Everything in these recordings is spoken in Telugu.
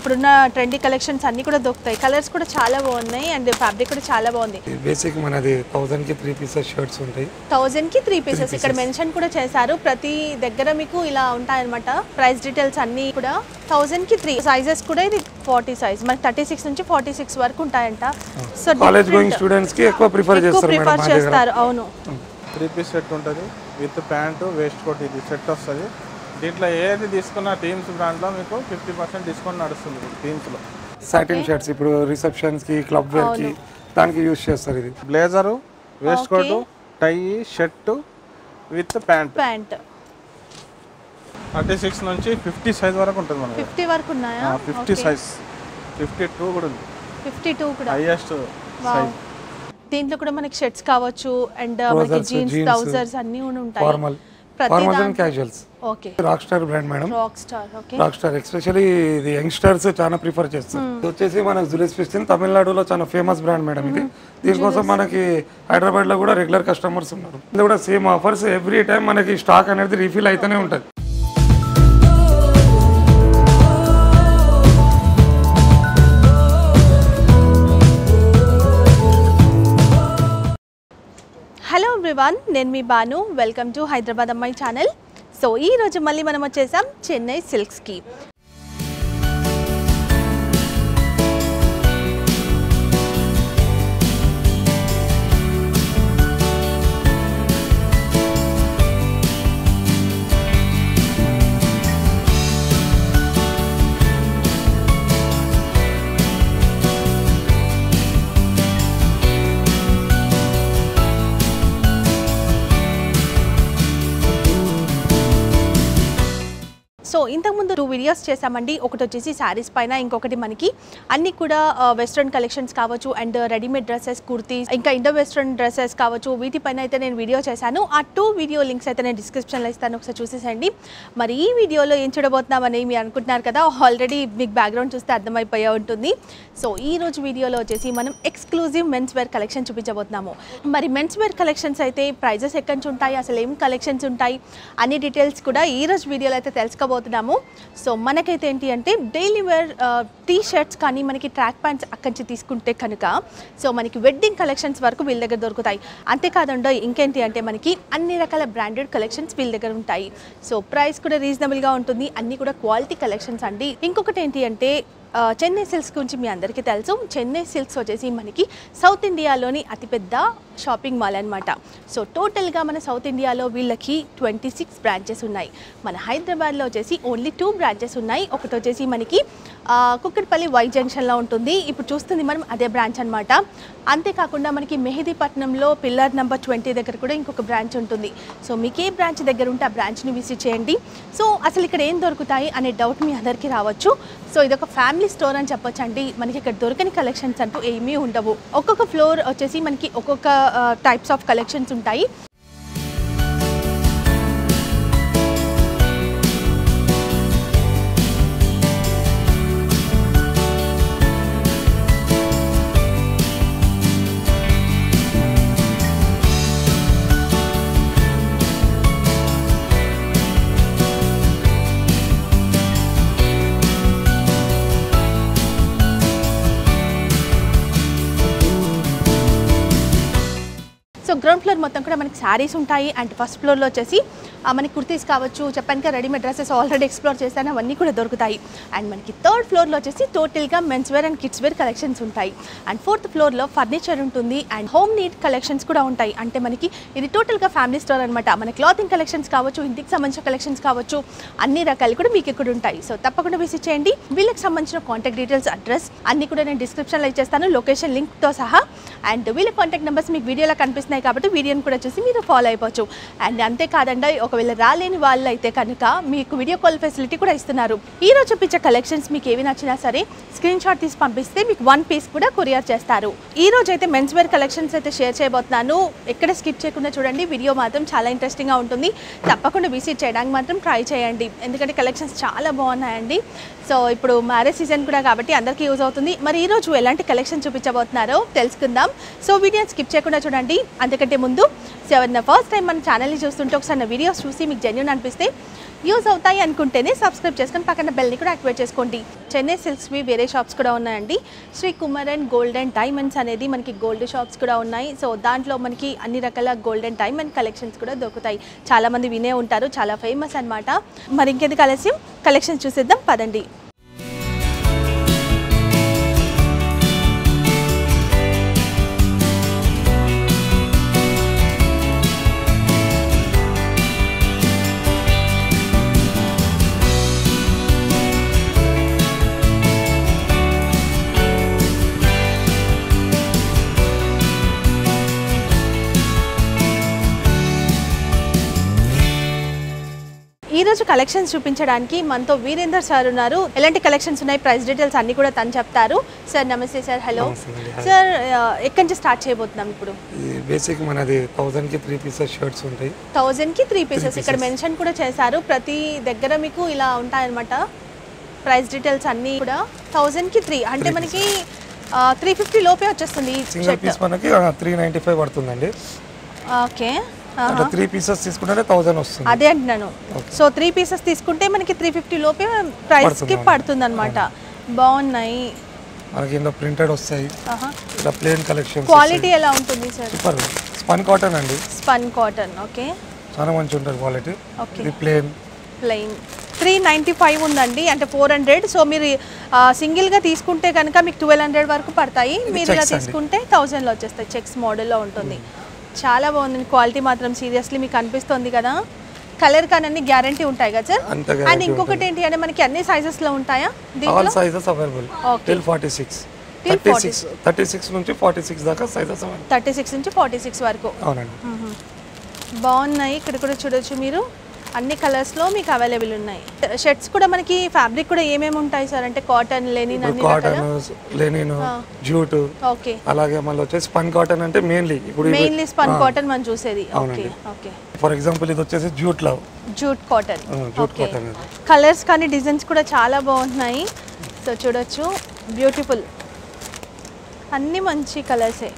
ఇప్పుడున్న ట్రెండీ కలెక్షన్స్ అన్నీ కూడా దొరుకుతాయి కలర్స్ కూడా చాలా బాగున్నాయి అండ్ ఫ్యాబ్రిక్ కూడా చాలా బాగుంది బేసిక్ మనది థౌజండ్ కి త్రీ పీసెస్ షర్ట్స్ ఉంటాయి థౌజండ్ కి త్రీ పీసెస్ ఇక్కడ మెన్షన్ కూడా చేశారు ప్రతి దగ్గర మీకు ఇలా ఉంటాయన్నమాట ప్రైస్ డీటెయిల్స్ అన్ని కూడా థౌజండ్ కి త్రీ సైజెస్ కూడా ఇది ఫార్టీ సైజ్ మనకి థర్టీ సిక్స్ నుంచి ఫార్టీ సిక్స్ వరకు ఉంటాయంట సో కాలేజ్ గోయింగ్ స్టూడెంట్స్ కి ఎక్కువ ప్రిఫర్ ఎక్కువ చేస్తారు మేడం ప్రిఫర్ మా దగ్గర చేస్తారు అవును త్రీ పీస్ సెట్ ఉంటుంది విత్ ప్యాంటు వేస్ట్ కోట్ ఇది సెట్ వస్తుంది దీంట్లో ఏది తీసుకున్న టీమ్స్ బ్రాండ్లో మీకు ఫిఫ్టీ పర్సెంట్ డిస్కౌంట్ నడుస్తుంది టీమ్స్లో సాటిన్ షర్ట్స్ ఇప్పుడు రిసెప్షన్స్ కి క్లబ్ వేర్ కి దానికి యూస్ చేస్తారు ఇది blazer waistcoat tie shirt with pant pant thirty six నుంచి ఫిఫ్టీ సైజ్ వరకు ఉంటుంది మనకి ఫిఫ్టీ వరకు ఉన్నాయా ఫిఫ్టీ సైజ్ ఫిఫ్టీ టూ కూడా ఉంది ఫిఫ్టీ టూ కూడా హైయెస్ట్ వావ్ సైజ్ దీంట్లో కూడా మనకి షర్ట్స్ కావచ్చు అండ్ మనకి Trousers, జీన్స్ jeans, ట్రౌజర్స్ అన్ని కూడా ఉంటాయి ఫార్మల్ ప్రతి ఫార్మల్ అండ్ దాంట్లో casuals okay rock star brand madam rock star okay rock star especially ఇది యంగ్స్టర్స్ చాలా ప్రిఫర్ చేస్తారు ఇది వచ్చేసి మనకు జులిస్ ఫిఫ్టీన్ తమిళనాడులో చాలా ఫేమస్ బ్రాండ్ మేడం ఇది దీనికోసం మనకి హైదరాబాద్ లో కూడా రెగ్యులర్ కస్టమర్స్ ఉన్నారు ఇది కూడా సేమ్ ఆఫర్స్ ఎవ్రీ టైం మనకి స్టాక్ అనేది రీఫిల్ అయితేనే ఉంటుంది హలో ఎవ్రీవన్ నేను మీ బాను వెల్కమ్ టు హైదరాబాద్ అమ్మాయి ఛానల్ సో ఈ రోజు మళ్ళీ మనం వచ్చేసాం చెన్నై సిల్క్స్కి సో ఇంతకుముందు టూ వీడియోస్ చేసామండి ఒకటి వచ్చేసి శారీస్ పైన ఇంకొకటి మనకి అన్ని కూడా వెస్ట్రన్ కలెక్షన్స్ కావచ్చు అండ్ రెడీమేడ్ డ్రెస్సెస్ కుర్తీస్ ఇంకా ఇండో వెస్ట్రన్ డ్రెస్సెస్ కావచ్చు వీటిపైన అయితే నేను వీడియో చేశాను ఆ టూ వీడియో లింక్స్ అయితే నేను డిస్క్రిప్షన్లో ఇస్తాను ఒకసారి చూసేసండి మరి ఈ వీడియోలో ఏం చూడబోతున్నామని మీరు అనుకుంటున్నారు కదా ఆల్రెడీ మీకు బ్యాక్గ్రౌండ్ చూస్తే అర్థమైపోయే ఉంటుంది సో ఈ రోజు వీడియోలో వచ్చేసి మనం ఎక్స్క్లూజివ్ మెన్స్ వేర్ కలెక్షన్ చూపించబోతున్నాము మరి మెన్స్ వేర్ కలెక్షన్స్ అయితే ప్రైజెస్ ఎక్కడి నుంచి ఉంటాయి అసలు ఏం కలెక్షన్స్ ఉంటాయి అన్ని డీటెయిల్స్ కూడా ఈ రోజు వీడియోలో అయితే తెలుసుకోబోతున్నాము సో మనకైతే ఏంటి అంటే డైలీ వేర్ టీ షర్ట్స్ కానీ మనకి ట్రాక్ ప్యాంట్స్ అక్కడి నుంచి తీసుకుంటే కనుక సో మనకి వెడ్డింగ్ కలెక్షన్స్ వరకు వీళ్ళ దగ్గర దొరుకుతాయి అంతేకాదండో ఇంకేంటి అంటే మనకి అన్ని రకాల బ్రాండెడ్ కలెక్షన్స్ వీళ్ళ దగ్గర ఉంటాయి సో ప్రైస్ కూడా రీజనబుల్గా ఉంటుంది అన్ని కూడా క్వాలిటీ కలెక్షన్స్ అండి ఇంకొకటి ఏంటి అంటే ఆ, చెన్నై సిల్క్స్ గురించి మీ అందరికీ తెలుసు చెన్నై సిల్క్స్ వచ్చేసి మనకి సౌత్ ఇండియాలోని అతిపెద్ద షాపింగ్ మాల్ అనమాట సో టోటల్గా మన సౌత్ ఇండియాలో వీళ్ళకి ట్వంటీ సిక్స్ బ్రాంచెస్ ఉన్నాయి మన హైదరాబాద్లో వచ్చేసి ఓన్లీ టూ బ్రాంచెస్ ఉన్నాయి ఒకటి వచ్చేసి మనకి ఆ, కుక్కట్పల్లి వై జంక్షన్లో ఉంటుంది ఇప్పుడు చూస్తుంది మనం అదే బ్రాంచ్ అనమాట అంతేకాకుండా మనకి మెహదీపట్నంలో పిల్లర్ నెంబర్ ట్వంటీ దగ్గర కూడా ఇంకొక బ్రాంచ్ ఉంటుంది సో మీకు ఏ బ్రాంచ్ దగ్గర ఉంటే ఆ బ్రాంచ్ని విజిట్ చేయండి సో అసలు ఇక్కడ ఏం దొరుకుతాయి అనే డౌట్ మీ అందరికీ రావచ్చు సో ఇదొక ఫ్యామిలీ స్టోర్ అని చెప్పొచ్చు అండి మనకి ఇక్కడ దొరకని కలెక్షన్స్ అంటూ ఏమీ ఉండవు ఒక్కొక్క ఫ్లోర్ వచ్చేసి మనకి ఒక్కొక్క టైప్స్ ఆఫ్ కలెక్షన్స్ ఉంటాయి సో గ్రౌండ్ ఫ్లోర్ మొత్తం కూడా మనకి శారీస్ ఉంటాయి అండ్ ఫస్ట్ ఫ్లోర్లో వచ్చేసి ఆ, మనకి కుర్తీస్ కావచ్చు చెప్పాను కదా రెడీమేడ్ డ్రెస్సెస్ ఆల్రెడీ ఎక్స్ప్లోర్ చేశాను అవన్నీ కూడా దొరుకుతాయి అండ్ మనకి థర్డ్ ఫ్లోర్లో వచ్చేసి టోటల్గా men's wear and kids wear collections ఉంటాయి అండ్ ఫోర్త్ ఫ్లోర్లో ఫర్నిచర్ ఉంటుంది అండ్ హోమ్ నీడ్ కలెక్షన్స్ కూడా ఉంటాయి అంటే మనకి ఇది టోటల్గా ఫ్యామిలీ స్టోర్ అనమాట మన క్లాతింగ్ కలెక్షన్స్ కావచ్చు ఇంటికి సంబంధించిన కలెక్షన్స్ కావచ్చు అన్ని రకాలు కూడా మీకు ఇక్కడ ఉంటాయి సో తప్పకుండా విజిట్ చేయండి వీళ్ళకి సంబంధించిన కాంటాక్ట్ డీటెయిల్స్ అడ్రస్ అన్ని కూడా నేను డిస్క్రిప్షన్లో ఇచ్చేస్తాను లొకేషన్ లింక్తో సహా అండ్ వీళ్ళ కాంటాక్ట్ నెంబర్స్ మీకు వీడియోలో కనిపిస్తున్నాయి కాబట్టి వీడియోని కూడా చూసి మీరు ఫాలో అయిపోవచ్చు అండ్ అంతేకాదండి ఒకవేళ రాలేని వాళ్ళు అయితే కనుక మీకు వీడియో కాల్ ఫెసిలిటీ కూడా ఇస్తున్నారు ఈ రోజు చూపించే కలెక్షన్స్ మీకు ఏవి నచ్చినా సరే స్క్రీన్ షాట్ తీసి పంపిస్తే మీకు వన్ పీస్ కూడా కొరియర్ చేస్తారు ఈ రోజు అయితే మెన్స్ వేర్ కలెక్షన్స్ అయితే షేర్ చేయబోతున్నాను ఎక్కడ స్కిప్ చేయకుండా చూడండి వీడియో మాత్రం చాలా ఇంట్రెస్టింగ్గా ఉంటుంది తప్పకుండా విజిట్ చేయడానికి మాత్రం ట్రై చేయండి ఎందుకంటే కలెక్షన్స్ చాలా బాగున్నాయండి సో ఇప్పుడు మ్యారేజ్ సీజన్ కూడా కాబట్టి అందరికీ యూజ్ అవుతుంది మరి ఈ రోజు ఎలాంటి కలెక్షన్ చూపించబోతున్నారో తెలుసుకుందాం సో వీడియోని స్కిప్ చేయకుండా చూడండి అంతకంటే ముందు సో ఎవరైనా ఫస్ట్ టైం మన ఛానల్ని చూస్తుంటే ఒకసారి నా వీడియోస్ చూసి మీకు జెన్యున్ అనిపిస్తే యూజ్ అవుతాయి అనుకుంటేనే సబ్స్క్రైబ్ చేసుకొని పక్కన బెల్ని కూడా యాక్టివేట్ చేసుకోండి చెన్నై సిల్క్స్వి వేరే షాప్స్ కూడా ఉన్నాయండి Sri Kumar and gold and diamonds అనేది మనకి గోల్డ్ షాప్స్ కూడా ఉన్నాయి సో దాంట్లో మనకి అన్ని రకాల గోల్డ్ అండ్ డైమండ్ కలెక్షన్స్ కూడా దొరుకుతాయి చాలా మంది వినే ఉంటారు చాలా ఫేమస్ అన్నమాట మరి ఇంకెందుకు ఆలస్యం కలెక్షన్స్ చూసేద్దాం పదండి ఈ రోజు కలెక్షన్స్ చూపించడానికి మనతో వీరేందర్ సార్ ఉన్నారు ఎలాంటి కలెక్షన్స్ ఉన్నాయి ప్రైస్ డీటెయిల్స్ అన్ని కూడా తను చెప్తారు సార్ నమస్తే సార్ హలో నమస్తే అండి. సార్ ఆ, ఎక్కడి నుంచి స్టార్ట్ చేయబోతున్నాం ఇప్పుడు ఇది బేసిక్ మనది థౌజండ్కి త్రీ పీసెస్ షర్ట్స్ ఉంటాయి థౌజండ్ కి త్రీ పీసెస్ ఇక్కడ మెన్షన్ కూడా చేశారు ప్రతి దగ్గర మీకు ఇలా ఉంటాయన్నమాట ప్రైస్ డీటెయిల్స్ అన్నీ కూడా థౌజండ్ కి త్రీ అంటే మనకి త్రీ ఫిఫ్టీ లోపే వచ్చేస్తుంది ఈ సింగిల్ షర్ట్ పీస్ మనకి త్రీ నైంటీ ఫైవ్ పడుతుందండి ఓకే అంటే త్రీ పీసెస్ తీసుకుంటే థౌజండ్ వస్తుంది అదే అంటున్నాను సో త్రీ పీసెస్ తీసుకుంటే మనకి త్రీ ఫిఫ్టీ లోపే ప్రైస్ కి పడుతుంది అనమాట బాగున్నాయి మనకి ఇందులో ప్రింటెడ్ వస్తాయి ఆహా. ఇలా ప్లేన్ కలెక్షన్ క్వాలిటీ ఎలా ఉంటుంది సార్ సూపర్ స్పన్ కాటన్ అండి స్పన్ కాటన్ ఓకే చాలా మంచి ఉంటుంది క్వాలిటీ ఓకే ఇది plain plain three ninety five ఉందండి అంటే ఫోర్ హండ్రెడ్ సో మీరు ఆ, సింగిల్గా తీసుకుంటే కనుక మీకు ట్వెల్వ్ హండ్రెడ్ వరకు పడతాయి మీరు ఇలా checks అండి. తీసుకుంటే థౌజండ్లో వచ్చేస్తాయి చెక్స్ మోడల్లో ఉంటుంది చాలా బాగుంది క్వాలిటీ మాత్రం సీరియస్లీ మీకు అనిపిస్తుంది కదా కలర్ కానీ అన్ని గ్యారంటీ ఉంటాయి కదా సార్ అంత అండ్ guarantee ఇంకొకటి ఏంటి అంటే మనకి అన్ని సైజెస్లో ఉంటాయా ఆల్ దీంట్లో sizes available Okay. Till forty six Till thirty six thirty six నుంచి ఫార్టీ సిక్స్ దాకా సైజెస్ అవైలబుల్ థర్టీ సిక్స్ నుంచి ఫార్టీ సిక్స్ వరకు అవునండి మ్మ్. బాగున్నాయి ఇక్కడ కూడా చూడొచ్చు మీరు అన్ని కలర్స్లో మీకు అవైలబుల్ ఉన్నాయి షర్ట్స్ కూడా మనకి ఫ్యాబ్రిక్ కూడా ఏమేమి ఉంటాయి సార్ అంటే కాటన్ లెనిన్ అన్ని కాటన్ లెనిన్ జూట్ ఓకే అలాగే మళ్ళీ వచ్చేసి స్పన్ కాటన్ అంటే మెయిన్లీ ఇప్పుడు మెయిన్లీ స్పన్ కాటన్ మనం చూసేది ఓకే అవునండి. ఓకే ఫర్ ఎగ్జాంపుల్ ఇది వచ్చేసి jute love jute cotton jute okay cotton అది కలర్స్ కానీ డిజైన్స్ కూడా చాలా బాగుంటున్నాయి సో చూడొచ్చు బ్యూటిఫుల్ అన్ని మంచి కలర్సే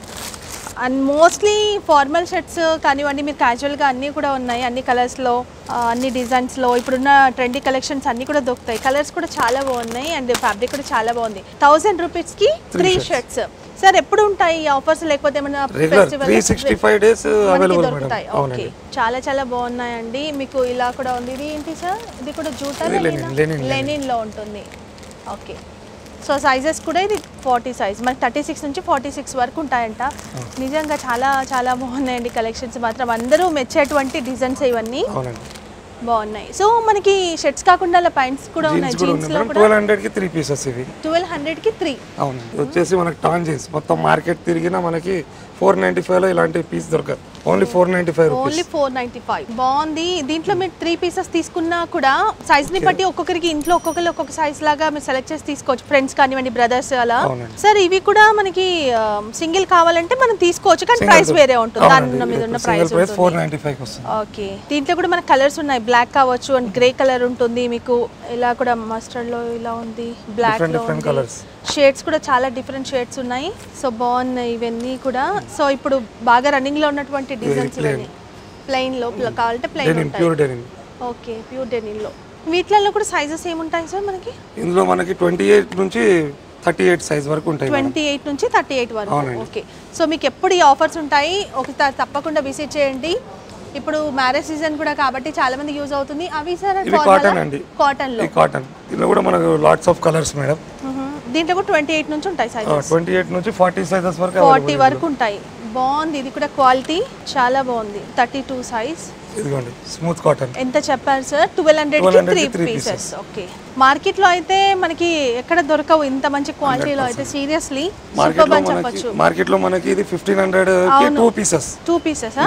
అండ్ మోస్ట్లీ ఫార్మల్ షర్ట్స్ కానివ్వండి మీరు క్యాజువల్గా అన్నీ కూడా ఉన్నాయి అన్ని కలర్స్లో అన్ని డిజైన్స్లో ఇప్పుడున్న ట్రెండీ కలెక్షన్స్ అన్నీ కూడా దొరుకుతాయి కలర్స్ కూడా చాలా బాగున్నాయి అండ్ ఫ్యాబ్రిక్ కూడా చాలా బాగుంది థౌసండ్ రూపీస్కి త్రీ షర్ట్స్ సార్ ఎప్పుడు ఉంటాయి ఈ ఆఫర్స్ లేకపోతే ఏమైనా regular festival three sixty five days మనకి అవైలబుల్ మేడం దొరుకుతాయి ఓకే అవునండి చాలా చాలా బాగున్నాయండి మీకు ఇలా కూడా ఉంది ఇది ఏంటి సార్ ఇది కూడా జూటా ఇది లెనిన్, లెనిన్, లెనిన్ లో ఉంటుంది ఓకే సో సైజెస్ కూడా ఇది ఫార్టీ సైజ్ మనకి థర్టీ సిక్స్ నుంచి ఫార్టీ సిక్స్ వరకు ఉంటాయంట నిజంగా చాలా చాలా బాగున్నాయండి కలెక్షన్స్ మాత్రం అందరూ మెచ్చేటువంటి డిజైన్స్ ఇవన్నీ అవునండి బాగున్నాయి సో మనకి షర్ట్స్ కాకుండా అలా ప్యాంట్స్ కూడా ఉన్నాయి జీన్స్ కూడా జీన్స్ ఉంది లో మేడం కూడా ట్వెల్వ్ హండ్రెడ్ కి త్రీ పీసెస్ ఇవి ట్వెల్వ్ హండ్రెడ్ కి త్రీ అవును ఇది వచ్చేసి మనకి టాన్ జీన్స్ మొత్తం మార్కెట్ తిరిగినా మనకి ఫోర్ నైన్టీ ఫైవ్ లో ఇలాంటి పీస్ దొరకదు only four ninety five rupees only four ninety five బాగుంది దీంట్లో మీరు త్రీ పీసెస్ తీసుకున్నా కూడా సైజ్ ని బట్టి ఒక్కొక్కరికి ఇంట్లో ఒక్కొక్కరు ఒక్కొక్క సైజ్ లాగా మీరు సెలెక్ట్ చేసి తీసుకోవచ్చు ఫ్రెండ్స్ కానివ్వండి బ్రదర్స్ అలా అవునండి. సార్ ఇవి కూడా మనకి సింగిల్ కావాలంటే మనం తీసుకోవచ్చు కానీ ప్రైస్ వేరే ఉంటుంది దాని మీద ఉన్న single price price four ninety five వస్తుంది ఓకే దీంట్లో కూడా మన కలర్స్ ఉన్నాయి బ్లాక్ కావచ్చు అండ్ గ్రే కలర్ ఉంటుంది మీకు ఇలా కూడా మస్టర్డ్ లో ఇలా ఉంది బ్లాక్ Different, లో different ఉంది colours. షేడ్స్ కూడా చాలా డిఫరెంట్ షేడ్స్ ఉన్నాయి సో బాగున్నాయి ఇవన్నీ కూడా సో ఇప్పుడు బాగా రన్నింగ్ లో ఉన్నటువంటి డిజైన్స్ plain. ఇవన్నీ ప్లెయిన్ లో ప్ల- కావాలంటే ప్లెయిన్ డెనిమ్ ఉంటాయి pure denim okay pure denim లో వీటిలలో కూడా సైజెస్ ఏముంటాయి సార్ మనకి ఇందులో మనకి ట్వంటీ ఎయిట్ నుంచి థర్టీ ఎయిట్ సైజ్ వరకు ఉంటాయి మేడం. ట్వంటీ ఎయిట్ నుంచి థర్టీ ఎయిట్ వరకు అవునండి. ఓకే సో మీకు ఎప్పుడు ఈ ఆఫర్స్ ఉంటాయి ఒకసారి తప్పకుండా విజిట్ చేయండి ఇప్పుడు మ్యారేజ్ సీజన్ కూడా కాబట్టి చాలా మంది యూజ్ అవుతుంది అవి సార్ ఇవి కాటన్ అండి కాటన్ లో ఈ కాటన్ ఇందులో కూడా మనకు లాట్స్ ఆఫ్ కలర్స్ మేడం మ్మ్. దీంట్లో కూడా ట్వంటీ ఎయిట్ నుంచి ఉంటాయి సైజెస్ ట్వంటీ ఎయిట్ నుంచి ఫార్టీ సైజెస్ వరకు ఫార్టీ available వరకు ఉంటాయి బాగుంది ఇది కూడా క్వాలిటీ చాలా బాగుంది థర్టీ టూ సైజ్ ఇదిగోండి స్మూత్ కాటన్ ఎంత చెప్పారు సార్ ట్వెల్వ్ హండ్రెడ్ కి 1200 త్రీ కి three పీసెస్ ఓకే మార్కెట్ లో అయితే మనకి ఎక్కడ దొరకవు ఇంత మంచి క్వాలిటీలో అయితే సీరియస్లీ మార్కెట్ సూపర్ లో అని మనకి చెప్పొచ్చు మార్కెట్ లో మనకి ఇది ఫిఫ్టీన్ హండ్రెడ్ కి టూ పీసెస్ టూ పీసెస్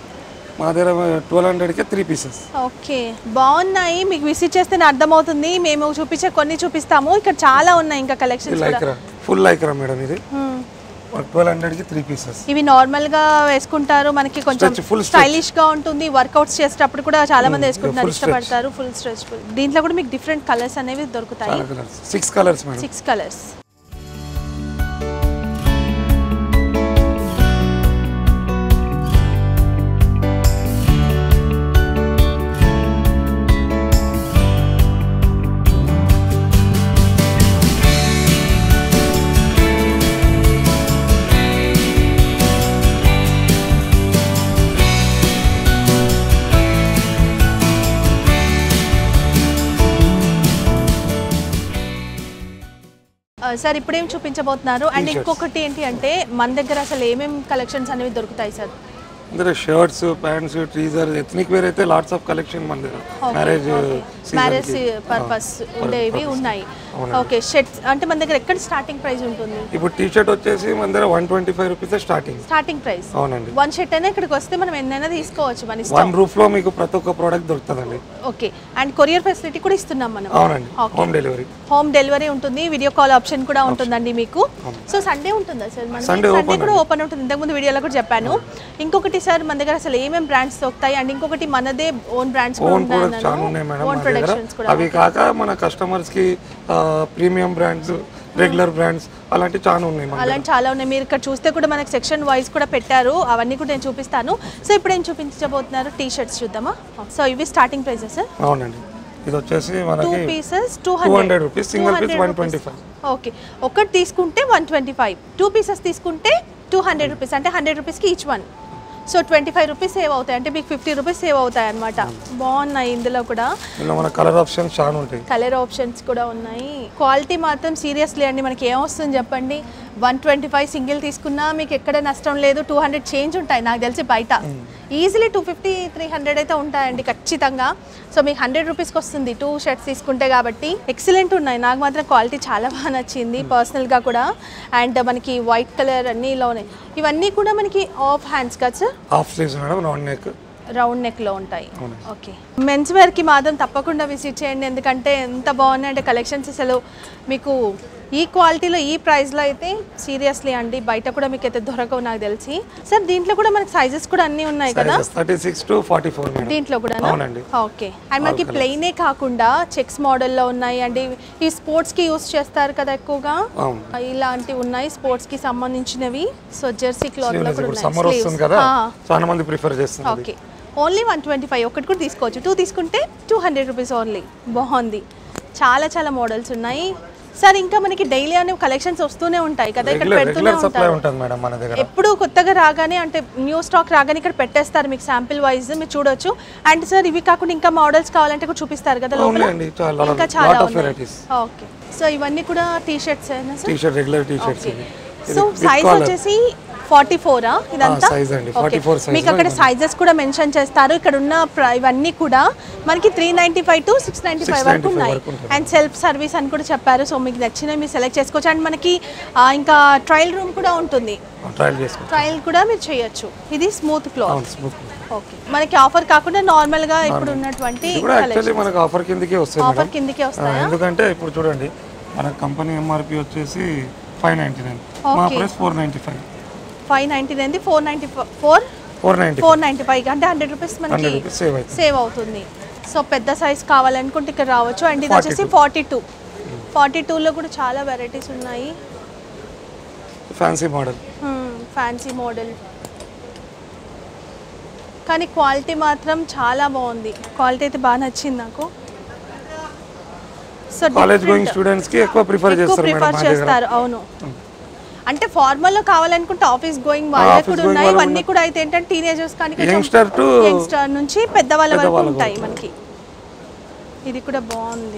మా దగ్గర ట్వెల్వ్ హండ్రెడ్ కి త్రీ పీసెస్ ఓకే బాగున్నాయి మీకు విజిట్ చేస్తేనే అర్థమవుతుంది మేము చూపించే కొన్ని చూపిస్తాము ఇక్కడ చాలా ఉన్నాయి ఇంకా కలెక్షన్స్ కూడా లైక్రా ఫుల్ లైక్రా మేడం ఇది మ్మ్. ట్వెల్వ్ హండ్రెడ్ కి త్రీ పీసెస్ ఇవి నార్మల్ గా వేసుకుంటారు మనకి కొంచెం Stretch, full stretch. స్టైలిష్ గా ఉంటుంది వర్కౌట్స్ చేసేటప్పుడు కూడా చాలా మంది వేసుకుంటున్నారు full stretch. ఇష్టపడతారు ఫుల్ స్ట్రెచ్ ఫుల్ దీంట్లో కూడా మీకు డిఫరెంట్ కలర్స్ అనేవి దొరుకుతాయి చాలా colours six colours madam six colours sir ఇప్పుడు ఏం చూపించబోతున్నారు అండ్ T-shirts. ఇంకొకటి ఏంటి అంటే మన దగ్గర అసలు ఏమేమి కలెక్షన్స్ అనేవి దొరుకుతాయి సార్ ఇందులో shirts pants trouser ethnic wear అయితే లాట్స్ ఆఫ్ కలెక్షన్ మన దగ్గర మ్యారేజ్ మ్యారేజ్ పర్పస్ ఉండేవి ఉన్నాయి ఓకే షర్ట్స్ అంటే మన దగ్గర ఎక్కడ స్టార్టింగ్ ప్రైస్ ఉంటుంది ఇప్పుడు టీ షర్ట్ వచ్చేసి మన దగ్గర one twenty five rupees starting starting price అవునండి వన్ షర్ట్ అయినా ఇక్కడికి వస్తే మనం ఎన్నైనా తీసుకోవచ్చు మన ఇష్టం వన్ రూఫ్ లో మీకు ప్రతి ఒక్క ప్రోడక్ట్ దొరుకుతుందండి ఓకే అండ్ కొరియర్ ఫెసిలిటీ కూడా ఇస్తున్నాం మనం అవునండి హోమ్ డెలివరీ హోమ్ డెలివరీ ఉంటుంది వీడియో కాల్ ఆప్షన్ కూడా ఉంటుందండి మీకు సో సండే ఉంటుందా సార్ మన Sunday సండే కూడా ఓపెన్ ఉంటుంది ఇంతకుముందు వీడియోలో కూడా చెప్పాను ఇంకొకటి సార్ మన దగ్గర అసలు ఏమేమి బ్రాండ్స్ దొరుకుతాయి అండ్ ఇంకొకటి మనదే ఓన్ బ్రాండ్స్ కూడా ఓన్ ప్రొడక్ట్స్ చాలా ఉన్నాయి మేడం ఓన్ మన దగ్గర ప్రొడక్షన్స్ కూడా అవి కాక మన కస్టమర్స్ కి ప్రీమియం బ్రాండ్స్ రెగ్యులర్ బ్రాండ్స్ అలాంటివి చాలా ఉన్నాయి మన దగ్గర. అలాంటి చాలా ఉన్నాయి మీరు ఇక్కడ చూస్తే కూడా మనకి సెక్షన్ వైజ్ కూడా పెట్టారు అవన్నీ కూడా నేను చూపిస్తాను సో ఇప్పుడు ఏం చూపించబోతున్నారు టీ షర్ట్స్ చూద్దామా సో ఇవి స్టార్టింగ్ ప్రైసెస్ సార్ అవునండి ఇది వచ్చేసి టూ మనకి pieces two two hundred rupees single piece one twenty five okay ఒకటి తీసుకుంటే one twenty five two pieces తీసుకుంటే టూ హండ్రెడ్ రూపీస్ అంటే హండ్రెడ్ రూపీస్కి each one so twenty five rupees save అవుతాయి అంటే మీకు ఫిఫ్టీ రూపీస్ సేవ్ అవుతాయి అనమాట బాగున్నాయి ఇందులో కూడా ఇందులో మన కలర్ ఆప్షన్స్ చాలా ఉంటాయి కలర్ ఆప్షన్స్ కూడా ఉన్నాయి క్వాలిటీ మాత్రం సీరియస్లీ అండి మనకి ఏం వస్తుంది చెప్పండి వన్ ట్వంటీ ఫైవ్ సింగిల్ తీసుకున్నా మీకు ఎక్కడ నష్టం లేదు టూ హండ్రెడ్ చేంజ్ ఉంటాయి నాకు తెలిసి బయట easily two fifty three hundred అయితే ఉంటాయండి ఖచ్చితంగా సో మీకు హండ్రెడ్ రూపీస్కి వస్తుంది టూ షర్ట్స్ తీసుకుంటే కాబట్టి ఎక్సలెంట్ ఉన్నాయి నాకు మాత్రం క్వాలిటీ చాలా బాగా నచ్చింది పర్సనల్గా కూడా అండ్ మనకి వైట్ కలర్ అన్నీ ఇలా ఉన్నాయి ఇవన్నీ కూడా మనకి ఆఫ్ హ్యాండ్స్ కదా sir half sleeves madam round neck round నెక్లో ఉంటాయి ఓకే మెన్స్ వేర్కి మాత్రం తప్పకుండా విజిట్ చేయండి ఎందుకంటే ఎంత బాగున్నాయంటే కలెక్షన్స్ అసలు మీకు ఈ క్వాలిటీలో ఈ ప్రైస్లో అయితే సీరియస్లీ అండి బయట కూడా మీకు అయితే దొరకవు నాకు తెలిసి సార్ దీంట్లో కూడా మనకి సైజెస్ కూడా అన్నీ ఉన్నాయి కదా thirty six to forty four madam దీంట్లో కూడా అవునండి ఓకే అండ్ మనకి ప్లెయినే కాకుండా చెక్స్ మోడల్లో ఉన్నాయి అండి ఈ స్పోర్ట్స్కి యూస్ చేస్తారు కదా ఎక్కువగా అవును ఇలాంటివి ఉన్నాయి స్పోర్ట్స్కి సంబంధించినవి సో జెర్సీ క్లాత్ లో Sleeveless కూడా ఇప్పుడు ఉన్నాయి సమ్మర్ వస్తుంది కదా ఆ. చాలా మంది ప్రిఫర్ చేస్తున్నారు okay only one twenty five ఒకటి కూడా తీసుకోవచ్చు టూ తీసుకుంటే టూ హండ్రెడ్ రూపీస్ ఓన్లీ బాగుంది చాలా చాలా మోడల్స్ ఉన్నాయి సార్ ఇంకా మనకి డైలీ అనే కలెక్షన్స్ వస్తూనే ఉంటాయి కదా ఇక్కడ రెగ్యులర్ పెడుతూనే రెగ్యులర్ సప్లై ఉంటారు ఉంటుంది మేడం మన దగ్గర ఎప్పుడు కొత్తగా రాగానే అంటే న్యూ స్టాక్ రాగానే ఇక్కడ పెట్టేస్తారు మీకు శాంపిల్ వైజ్ మీరు చూడొచ్చు అండ్ సార్ ఇవి కాకుండా ఇంకా మోడల్స్ కావాలంటే కూడా చూపిస్తారు కదా లోపల ఉన్నాయండి చాలా ఇంకా చాలా లాట్ ఆఫ్ ఉన్నాయి వెరైటీస్ ఓకే సో ఇవన్నీ కూడా టీ షర్ట్స్ అయినా sir T shirt regular T shirts okay so size వచ్చేసి ఫార్టీ ఫోరా ఇదంతా size అండి. Okay. 44 size మీకు లో అక్కడ ఇవన్నీ. సైజెస్ కూడా మెన్షన్ చేస్తారు ఇక్కడ ఉన్న ప్ర- ఇవన్నీ కూడా మనకి three ninety five to six ninety five వరకు 695 ఉన్నాయి వరకు ఉంటుంది. అండ్ సెల్ఫ్ సర్వీస్ అని కూడా చెప్పారు సో మీకు నచ్చినవి మీరు సెలెక్ట్ చేసుకోవచ్చు అండ్ మనకి ఆ, ఇంకా ట్రయల్ రూమ్ కూడా ఉంటుంది ట్రయల్ చేసుకోండి ట్రయల్ కూడా మీరు చేయొచ్చు ఇది స్మూత్ క్లాత్ అవును స్మూత్ ఓకే మనకి ఆఫర్ కాకుండా నార్మల్ గా ఇప్పుడు ఉన్నటువంటి ఇది కూడా యాక్చువల్లీ మనకు ఆఫర్ కిందకే వస్తుంది ఆఫర్ మేడం కిందకే ఆ, వస్తాయా ఎందుకంటే ఇప్పుడు చూడండి మన కంపెనీ ఎంఆర్పి వచ్చేసి ఫైవ్ నైంటీ నైన్ మా Okay. Price four ninety five five ninety nine four ninety four four ninety four ninety five అంటే హండ్రెడ్ రూపీస్ మనకి హండ్రెడ్ రూపీస్ సేవ్ అవుతుంది సేవ్ అవుతుంది సో పెద్ద సైజ్ కావాలనుకుంటే ఇక్కడ రావచ్చు అండ్ ఇది 42. వచ్చేసి ఫార్టీ టూ ఫార్టీ టూలో కూడా చాలా వెరైటీస్ ఉన్నాయి ఫ్యాన్సీ మోడల్ ఫ్యాన్సీ మోడల్ కానీ క్వాలిటీ మాత్రం చాలా బాగుంది క్వాలిటీ అయితే బాగా నచ్చింది నాకు సో కాలేజ్ గోయింగ్ స్టూడెంట్స్ కి ఎక్కువ ప్రిఫర్ ఎక్కువ చేస్తారు మేడం ప్రిఫర్ మా దగ్గర చేస్తారు అవును అంటే ఫార్మల్ లో కావాలనుకుంటే ఆఫీస్ గోయింగ్ వాళ్ళకి office కూడా going ఉన్నాయి వాళ్ళకు ఇవన్నీ కూడా అయితే ఏంటంటే టీనేజర్స్ కానీ Youngster to యంగ్స్టర్ నుంచి పెద్దవాళ్ళ వరకు పెద్దవాళ్ళ ఉంటాయి మనకి ఇది కూడా బాగుంది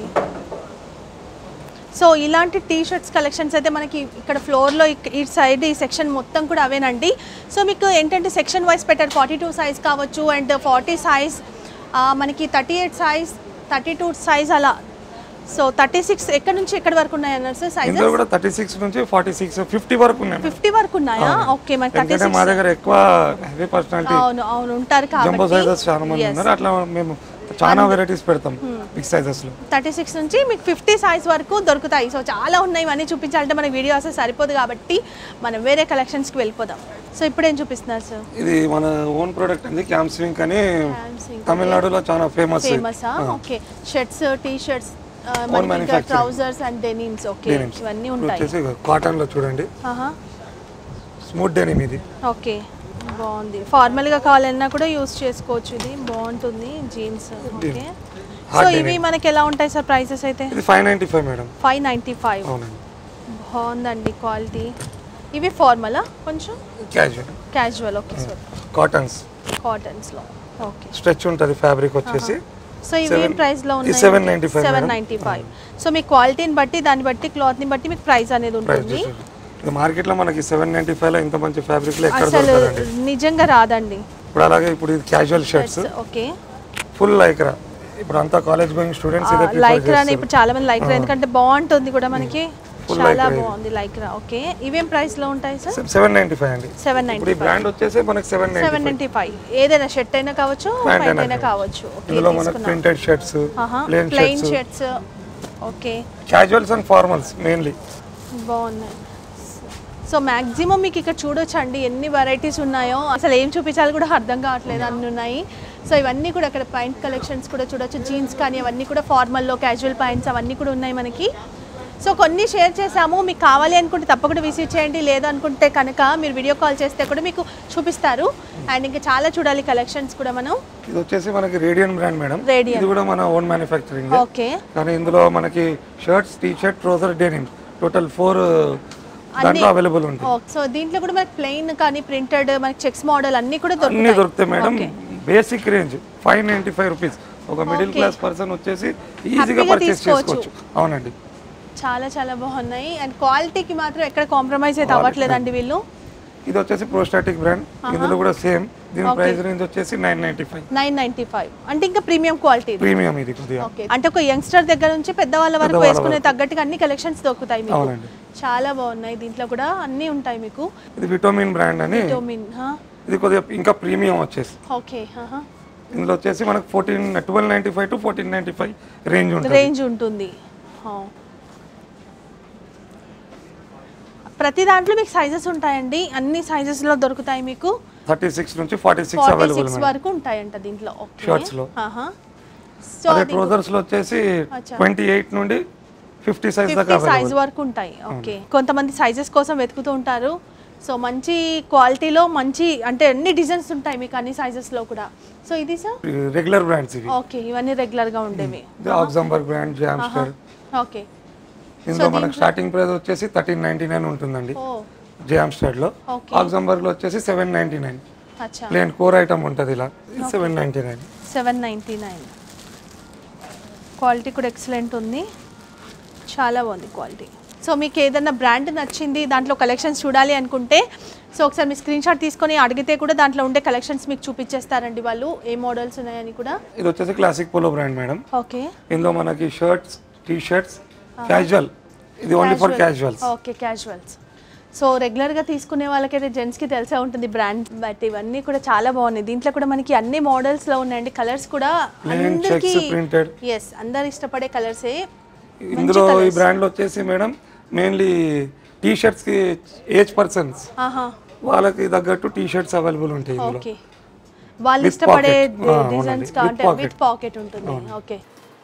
సో ఇలాంటి టీ షర్ట్స్ కలెక్షన్స్ అయితే మనకి ఇక్కడ ఫ్లోర్లో ఈ సైడ్ ఈ సెక్షన్ మొత్తం కూడా అవేనండి సో మీకు ఏంటంటే సెక్షన్ వైజ్ పెట్టారు ఫార్టీ టూ సైజ్ కావచ్చు అండ్ ఫార్టీ సైజ్ మనకి thirty eight size thirty two size అలా సో థర్టీ సిక్స్ ఎక్కడ నుంచి ఎక్కడి వరకు ఉన్నాయి అన్నారు సార్ సైజెస్ ఇందులో కూడా థర్టీ సిక్స్ నుంచి ఫార్టీ సిక్స్ ఫిఫ్టీ వరకు ఉన్నాయి మేడం. ఫిఫ్టీ వరకు ఉన్నాయా ఓకే మనకి థర్టీ ఎందుకంటే మా దగ్గర ఎక్కువ హెవీ పర్సనాలిటీ అవును అవును ఉంటారు జంబో కాబట్టి సైజెస్ చాలా మంది ఉన్నారు అట్లా మేము చాలా వెరైటీస్ పెడతాం బిగ్ సైజెస్ లో థర్టీ సిక్స్ నుంచి మీకు ఫిఫ్టీ సైజ్ వరకు దొరుకుతాయి సో చాలా ఉన్నాయి ఇవన్నీ చూపించాలంటే మనకి వీడియో అసలు సరిపోదు కాబట్టి మనం వేరే కలెక్షన్స్కి వెళ్ళిపోదాం సో ఇప్పుడు ఏం చూపిస్తున్నారు సార్ ఇది మన ఓన్ ప్రోడక్ట్ అండి క్యాంప్ స్వింగ్ అని తమిళనాడులో చాలా ఫేమస్ ఫేమసా ఓకే షర్ట్స్ టీ షర్ట్స్ మనకి manufacturing. Trousers and denims okay ఇవన్నీ ఉంటాయి వచ్చేసి కాటన్ లో చూడండి ఆహా స్మూత్ డెనిమ్ ఇది ఓకే బాగుంది ఫార్మల్గా కావాలన్నా కూడా యూస్ చేసుకోవచ్చు ఇది బాగుంటుంది జీన్స్ ఓకే సో ఇవి మనకి ఎలా ఉంటాయి సార్ ప్రైసెస్ అయితే ఇది five ninety five madam five ninety five అవునండి బాగుందండి క్వాలిటీ ఇవి ఫార్మలా కొంచెం casual casual okay sir cottons కాటన్స్లో ఓకే స్ట్రెచ్ ఉంటుంది ఫ్యాబ్రిక్ వచ్చేసి సో ఇవి ఏం ప్రైస్ లో ఉన్నాయి seven ninety five seven ninety five so మీ క్వాలిటీని బట్టి దాన్ని బట్టి క్లాత్ ని బట్టి మీకు ప్రైస్ అనేది ఉంటుంది ఇది మార్కెట్లో మనకి సెవెన్ నైంటీ ఫైవ్లో ఇంత మంచి ఫ్యాబ్రిక్లో ఎక్కడ అసలు దొరకదండి నిజంగా రాదండి ఇప్పుడు అలాగే ఇప్పుడు ఇది casual shirts okay full lycra ఇప్పుడు అంతా కాలేజ్ గోయింగ్ స్టూడెంట్స్ ఇదే ప్రిఫర్ లైక్రా అని ఇప్పుడు చాలా మంది లైక్రా ఎందుకంటే బాగుంటుంది కూడా మనకి Full చాలా lycra ఇది. బాగుంది లైక్రా ఓకే ఇవేం ప్రైస్ లో ఉంటాయి సార్ సెవెన్ నైంటీ ఫైవ్ అండి సెవెన్ ఇప్పుడు నైన్టీ ఈ బ్రాండ్ వచ్చేసి మనకి seven ninety seven ninety five ఏదైనా షర్ట్ అయినా కావచ్చు Pant ప్యాంట్ అయినా అయినా కావచ్చు ఓకే ఇందులో మనకి printed shirts plain plain shirts shirts okay casuals and formals mainly బాగున్నాయి సో మ్యాక్సిమం మీకు ఇక్కడ చూడొచ్చండి ఎన్ని వెరైటీస్ ఉన్నాయో అసలు ఏం చూపించాలి కూడా అర్థం కావట్లేదు అన్ని ఉన్నాయి సో ఇవన్నీ కూడా అక్కడ ప్యాంట్ కలెక్షన్స్ కూడా చూడొచ్చు జీన్స్ కానీ అవన్నీ కూడా ఫార్మల్లో క్యాజువల్ ప్యాంట్స్ అవన్నీ కూడా ఉన్నాయి మనకి సో కొన్ని షేర్ చేసాము మీకు కావాలి అనుకుంటే తప్పకుండా విజిట్ చేయండి లేదనుకుంటే కనుక మీరు వీడియో కాల్ చేస్తే కూడా మీకు చూపిస్తారు అండ్ ఇంకా చాలా చూడాలి కలెక్షన్స్ కూడా మనం ఇది వచ్చేసి మనకి రేడియన్ బ్రాండ్ మేడం Radiant. ఇది కూడా మన ఓన్ మ్యానుఫ్యాక్చరింగ్ ఓకే కానీ ఇందులో మనకి shirts T shirt trouser denim total four దాంట్లో అవైలబుల్ ఉంటాయి సో దీంట్లో కూడా మనకి ప్లెయిన్ కానీ ప్రింటెడ్ మనకి చెక్స్ మోడల్ అన్నీ కూడా అన్ని దొరుకుతాయి దొరుకుతాయి మేడం basic range five ninety five rupees ఒక మిడిల్ Okay. క్లాస్ పర్సన్ వచ్చేసి ఈజీగా Happy గా పర్చేస్ తీసుకోవచ్చు. చేసుకోవచ్చు అవునండి చాలా చాలా బాగున్నాయి అండ్ క్వాలిటీకి మాత్రం ఎక్కడ కాంప్రమైజ్ అయితే అవ్వట్లేదండి వీళ్ళు ఇది వచ్చేసి ప్రోస్టాటిక్ బ్రాండ్ ఇందులో కూడా సేమ్ దీని ప్రైస్ రేంజ్ వచ్చేసి nine ninety five nine ninety five అంటే ఇంకా ప్రీమియం క్వాలిటీ ప్రీమియం ఇది కొద్దిగా ఓకే అంటే ఒక యంగ్స్టర్ దగ్గర నుంచి పెద్దవాళ్ళ వరకు వేసుకునే తగ్గట్టుగా అన్ని కలెక్షన్స్ దొరుకుతాయి మీకు అవునండి చాలా బాగున్నాయి దీంట్లో కూడా అన్నీ ఉంటాయి మీకు ఇది విటమిన్ బ్రాండ్ అని డోమిన్ ఇది కొద్దిగా ఇంకా ప్రీమియం వచ్చేసి ఓకే ఇందులో వచ్చేసి మనకు fourteen twelve ninety five to fourteen ninety five range ఉంటుంది రేంజ్ ఉంటుంది హా. ప్రతి దాంట్లో మీకు సైజెస్ ఉంటాయండి అన్ని sizes లో దొరుకుతాయి మీకు థర్టీ సిక్స్ నుంచి forty six forty available six వరకు ఉంటాయంట దీంట్లో ఓకే Shorts లో. సో అదే ట్రోజర్స్ లో వచ్చేసి అచ్చా. ట్వంటీ ఎయిట్ నుండి ఫిఫ్టీ సైజ్ దాకా ఫిఫ్టీ సైజ్ అవైలబుల్ వరకు ఉంటాయి ఓకే కొంతమంది సైజెస్ కోసం వెతుకుతూ ఉంటారు సో మంచి క్వాలిటీలో మంచి అంటే అన్ని డిజైన్స్ ఉంటాయి మీకు అన్ని sizes లో కూడా సో ఇది సార్ రెగ్యులర్ బ్రాండ్స్ ఇవి ఓకే ఇవన్నీ రెగ్యులర్ గా ఉండేవి ఇది ఆక్సంబర్గ్ బ్రాండ్ జామ్స్టర్ ఓకే ఇందులో మనకు స్టార్టింగ్ ప్రైస్ వచ్చేసి థర్టీన్ నైన్టీ నైన్ ఉంటుందండి ఓ జామ్స్టర్ లో Okay. ఆక్సంబర్గ్ లో వచ్చేసి సెవెన్ నైన్టీ నైన్ అచ్చా ప్లేన్ కోర్ ఐటమ్ ఉంటుంది ఇలా seven ninety nine seven ninety nine quality కూడా ఎక్సలెంట్ ఉంది చాలా బాగుంది క్వాలిటీ సో మీకు ఏదైనా బ్రాండ్ నచ్చింది దాంట్లో కలెక్షన్స్ చూడాలి అనుకుంటే సో ఒకసారి మీ స్క్రీన్ షాట్ తీసుకొని అడిగితే కూడా దాంట్లో ఉండే కలెక్షన్స్ మీకు చూపించేస్తారండి వాళ్ళు ఏ మోడల్స్ ఉన్నాయని కూడా ఇది వచ్చేసి classic polo brand madam okay ఇందులో మనకి షర్ట్స్ టీ షర్ట్స్ క్యాజువల్ ఇది only for casuals okay casuals so రెగ్యులర్గా తీసుకునే వాళ్ళకైతే జెంట్స్కి తెలిసే ఉంటుంది బ్రాండ్ బట్ ఇవన్నీ కూడా చాలా బాగున్నాయి దీంట్లో కూడా మనకి అన్ని మోడల్స్లో ఉన్నాయండి కలర్స్ కూడా Plain అందరికీ checks printed. ఎస్ అందరు ఇష్టపడే కలర్సే ఇందులో ఈ బ్రాండ్ లో వచ్చేసి మేడం మెయిన్లీ టీ షర్ట్స్ కి ఏజ్ పర్సన్స్ ఆహా వాళ్ళకి తగ్గట్టు టీ షర్ట్స్ అవైలబుల్ ఉంటాయి ఇందులో ఓకే వాళ్ళు With ఇష్టపడే pocket. ఆ, డిజైన్స్ అవునండి. కావాలంటే With pocket. విత్ పాకెట్ ఉంటుంది ఓకే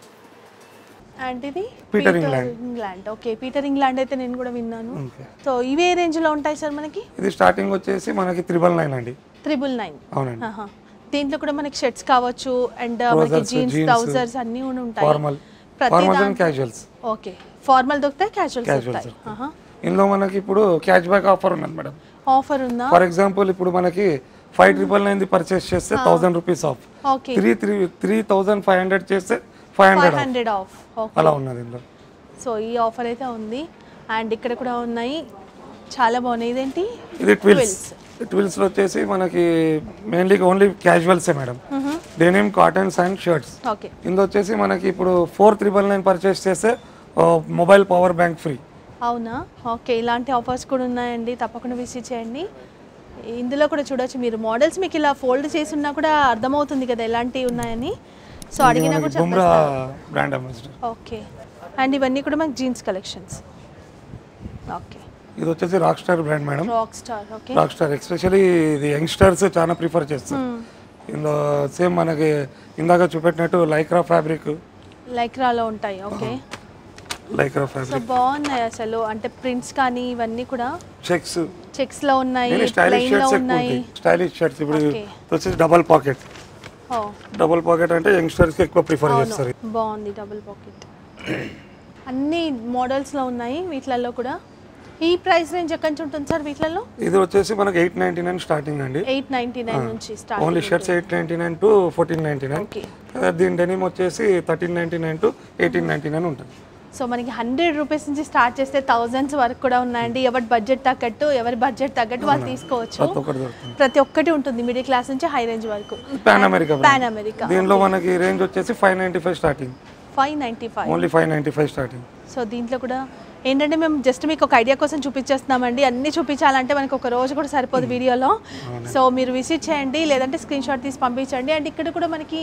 అండ్ ఇది Peter England. England okay Peter England అయితే నేను కూడా విన్నాను Okay. సో ఇవే రేంజ్ లో ఉంటాయి సార్ మనకి ఇది స్టార్టింగ్ వచ్చేసి మనకి త్రిబల్ నైన్ అండి త్రిబుల్ నైన్ అవునండి దీంట్లో కూడా మనకి షర్ట్స్ కావచ్చు అండ్ మనకి Trousers, జీన్స్ jeans, ట్రౌజర్స్ అన్నీ కూడా ఉంటాయి ఫార్మల్ ప్రతి ఫార్మల్స్ దాంట్లో- అండ్ క్యాజువల్స్ ఓకే ఫార్మల్ దొరుకుతాయి క్యాజువల్స్ Casuals దొరుకుతాయి ఇందులో మనకి ఇప్పుడు క్యాష్ బ్యాక్ ఆఫర్ ఉన్నది మేడం ఆఫర్ ఉందా ఫర్ ఎగ్జాంపుల్ ఇప్పుడు మనకి ఫైవ్ ట్రిపుల్ నైన్ పర్చేస్ చేస్తే thousand rupees off okay three three three thousand five hundred చేస్తే five five hundred hundred off okay అలా ఉన్నది ఇందులో సో ఈ ఆఫర్ అయితే ఉంది అండ్ ఇక్కడ కూడా ఉన్నాయి చాలా బాగున్నాయి ఇదేంటి ఇది ట్విల్స్ ట్విల్స్ లో వచ్చేసి మనకి మెయిన్లీ ఓన్లీ క్యాజువల్సే madam denim cottons and shirts okay ఇందులో వచ్చేసి మనకి ఇప్పుడు ఫోర్ త్రిబుల్ నైన్ పర్చేస్ చేస్తే మొబైల్ పవర్ బ్యాంక్ ఫ్రీ అవునా ఓకే ఇలాంటి ఆఫర్స్ కూడా ఉన్నాయండి తప్పకుండా విజిట్ చేయండి ఇందులో కూడా చూడొచ్చు మీరు మోడల్స్ మీకు ఇలా ఫోల్డ్ చేసి ఉన్నా కూడా అర్థమవుతుంది కదా ఎలాంటివి ఉన్నాయని సో అడిగినా కూడా బుమ్రా చెప్పేస్తారు బ్రాండ్ అంబాసిడర్ ఓకే అండ్ ఇవన్నీ కూడా మనకి జీన్స్ కలెక్షన్స్ ఓకే ఇది వచ్చేసి rock star brand madam rock star okay rock star especially ఇది యంగ్స్టర్స్ చాలా ప్రిఫర్ చేస్తారు ఇందులో సేమ్ మనకి ఇందాక చూపెట్టినట్టు లైక్రా ఫ్యాబ్రిక్ లైక్రాలో ఉంటాయి ఓకే లైక్రా సో ఫ్యాబ్రిక్ బాగున్నాయి అసలు అంటే ప్రింట్స్ కానీ ఇవన్నీ కూడా చెక్స్ చెక్స్ లో ఉన్నాయి నేను స్టైలిష్ ప్లెయిన్ లో షర్ట్స్ ఎక్కువ ఉన్నాయి ఉంటాయి స్టైలిష్ షర్ట్స్ ఇప్పుడు ఇది Okay. వచ్చేసి డబల్ పాకెట్ ఓ డబల్ పాకెట్ అంటే యంగ్స్టర్స్ కి ఎక్కువ ప్రిఫర్ అవును చేస్తారు బాగుంది డబుల్ పాకెట్ అన్ని మోడల్స్ లో ఉన్నాయి వీటిలలో కూడా ఈ ప్రైస్ రేంజ్ ఎక్కడి నుంచి ఉంటుంది సార్ వీటిలలో ఇది వచ్చేసి మనకి ఎయిట్ నైన్టీ నైన్ స్టార్టింగ్ అండి ఎయిట్ నైన్టీ నైన్ నుంచి start only shirts eight ninety nine to fourteen ninety nine okay దీని డెనిమ్ వచ్చేసి thirteen ninety nine to eighteen ninety nine ఉంటుంది సో మనకి హండ్రెడ్ రూపీస్ నుంచి స్టార్ట్ చేస్తే థౌజండ్స్ వరకు కూడా ఉన్నాయండి ఎవరి బడ్జెట్ తగ్గట్టు ఎవరి బడ్జెట్ తగ్గట్టు వాళ్ళు తీసుకోవచ్చు ప్రతి ఒక్కటి దొరుకుతుంది ప్రతి ఒక్కటి ఉంటుంది మిడిల్ క్లాస్ నుంచి హై రేంజ్ వరకు పాన్ అమెరికా పాన్ అమెరికా దీనిలో మనకి రేంజ్ వచ్చేసి five ninety five starting five ninety five only five ninety five starting so దీంట్లో కూడా ఏంటంటే మేము జస్ట్ మీకు ఒక ఐడియా కోసం చూపించేస్తున్నామండి అన్ని చూపించాలంటే మనకు ఒక రోజు కూడా సరిపోదు వీడియోలో సో మీరు విజిట్ చేయండి లేదంటే స్క్రీన్ షాట్ తీసి పంపించండి అండ్ ఇక్కడ కూడా మనకి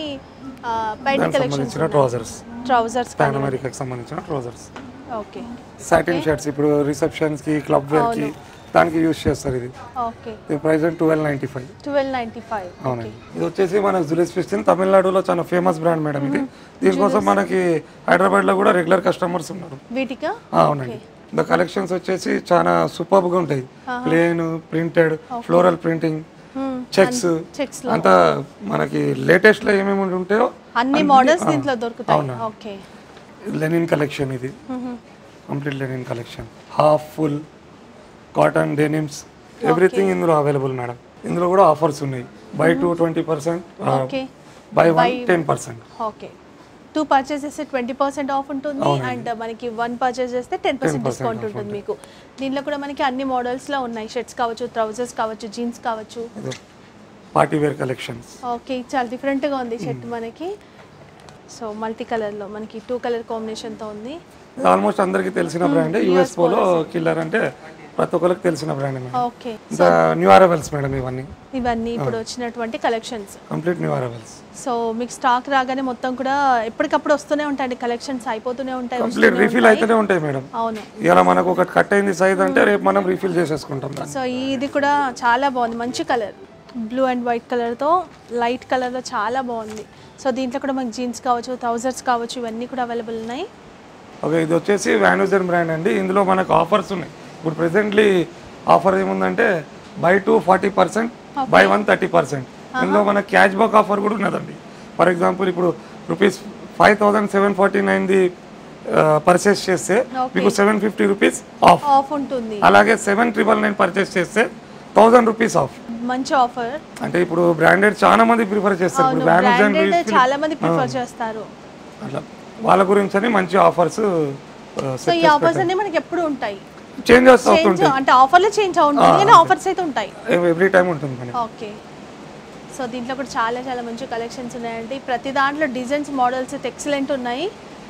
బయట కలెక్షన్స్ సంబంధించిన ట్రౌజర్స్ ట్రౌజర్స్ పాన్ అమెరికాకి సంబంధించిన ట్రౌజర్స్ ఓకే సాటిన్ షర్ట్స్ ఇప్పుడు రిసెప్షన్స్ కి క్లబ్ వేర్ కి దానికి యూస్ చేస్తారు ఇది ఓకే ఇది price twelve ninety five twelve ninety five అవునండి ఇది వచ్చేసి మన జులిస్ ఫిస్టిన్ తమిళనాడులో చాలా ఫేమస్ బ్రాండ్ మేడం ఇది దీనికోసం మనకి హైదరాబాద్ లో కూడా రెగ్యులర్ కస్టమర్స్ ఉన్నారు వీటికా ఆ, అవునండి ద కలెక్షన్స్ వచ్చేసి చాలా సూపర్ గా ఉంటాయి plain printed floral printing checks checks అంతా మనకి లేటెస్ట్ లో ఏమేమి ఉంటాయో అన్ని మోడల్స్ దీంట్లో దొరుకుతాయి ఓకే లెనిన్ కలెక్షన్ ఇది complete linen collection half full cotton denims everything ఇందులో అవైలబుల్ మేడం ఇందులో కూడా ఆఫర్స్ ఉన్నాయి buy two twenty percent okay buy one ten percent okay two purchase చేస్తే ట్వంటీ పర్సెంట్ ఆఫ్ ఉంటుంది అండ్ మనకి వన్ పర్చేస్ చేస్తే టెన్ పర్సెంట్ డిస్కౌంట్ ఉంటుంది మీకు దీనిలో కూడా మనకి అన్ని మోడల్స్లో ఉన్నాయి షర్ట్స్ కావచ్చు ట్రౌజర్స్ కావచ్చు జీన్స్ కావచ్చు పార్టీ వేర్ కలెక్షన్స్ ఓకే చాలా డిఫరెంట్గా ఉంది షర్ట్ మనకి సో మల్టీ కలర్లో మనకి టూ కలర్ కాంబినేషన్తో ఉంది ఆల్మోస్ట్ అందరికీ తెలిసిన బ్రాండ్ యుఎస్ పోలో కిల్లర్ అంటే ప్రతి ఒక్కరికి తెలిసిన బ్రాండ్ మేడం ఓకే ఇంకా న్యూ అరైవల్స్ మేడం ఇవన్నీ ఇవన్నీ ఇప్పుడు వచ్చినటువంటి collections complete new arrivals so మీకు స్టాక్ రాగానే మొత్తం కూడా ఎప్పటికప్పుడు వస్తూనే ఉంటాయండి కలెక్షన్స్ అయిపోతూనే ఉంటాయి కంప్లీట్ రీఫిల్ అయితేనే ఉంటాయి మేడం అవును ఇలా మనకు ఒకటి కట్ అయింది సైజ్ అంటే రేపు మనం రీఫిల్ చేసేసుకుంటాం దాన్ని సో ఇది కూడా చాలా బాగుంది మంచి కలర్ బ్లూ అండ్ వైట్ కలర్తో లైట్ కలర్లో చాలా బాగుంది సో దీంట్లో కూడా మనకి జీన్స్ కావచ్చు థౌజండ్స్ కావచ్చు ఇవన్నీ కూడా అవైలబుల్ ఉన్నాయి ఓకే ఇది వచ్చేసి వ్యానుజన్ బ్రాండ్ అండి ఇందులో మనకు ఆఫర్స్ ఉన్నాయి ఇప్పుడు ప్రెసెంట్లీ ఆఫర్ ఏముందంటే buy two forty percent buy one thirty percent ఇందులో మనకు క్యాష్ బ్యాక్ ఆఫర్ కూడా ఉన్నదండి ఫర్ ఎగ్జాంపుల్ ఇప్పుడు rupees five thousand seven forty nine purchase చేస్తే మీకు seven fifty rupees off off ఉంటుంది అలాగే సెవెన్ ట్రిపుల్ నైన్ పర్చేస్ చేస్తే థౌసండ్ రూపీస్ ఆఫ్ మంచి ఆఫర్ అంటే ఇప్పుడు బ్రాండెడ్ చాలా మంది ప్రిఫర్ చేస్తారు ఇప్పుడు వ్యానుజన్ బ్రాండెడ్ చాలా మంది ప్రిఫర్ చేస్తారు అట్లా వాళ్ళ గురించి అని మంచి ఆఫర్స్ సో ఈ ఆఫర్స్ అన్ని మనకి ఎప్పుడు ఉంటాయి చేంజ్ అవుతూ చేంజ్ అంటే ఆఫర్లో చేంజ్ ఉంటుంది కానీ ఆఫర్స్ అయితే ఉంటాయి ఎవ్రీ టైం ఉంటుంది మనకి ఓకే సో దీంట్లో కూడా చాలా చాలా మంచి కలెక్షన్స్ ఉన్నాయండి ప్రతి దాంట్లో డిజైన్స్ మోడల్స్ అయితే ఎక్సలెంట్ ఉన్నాయి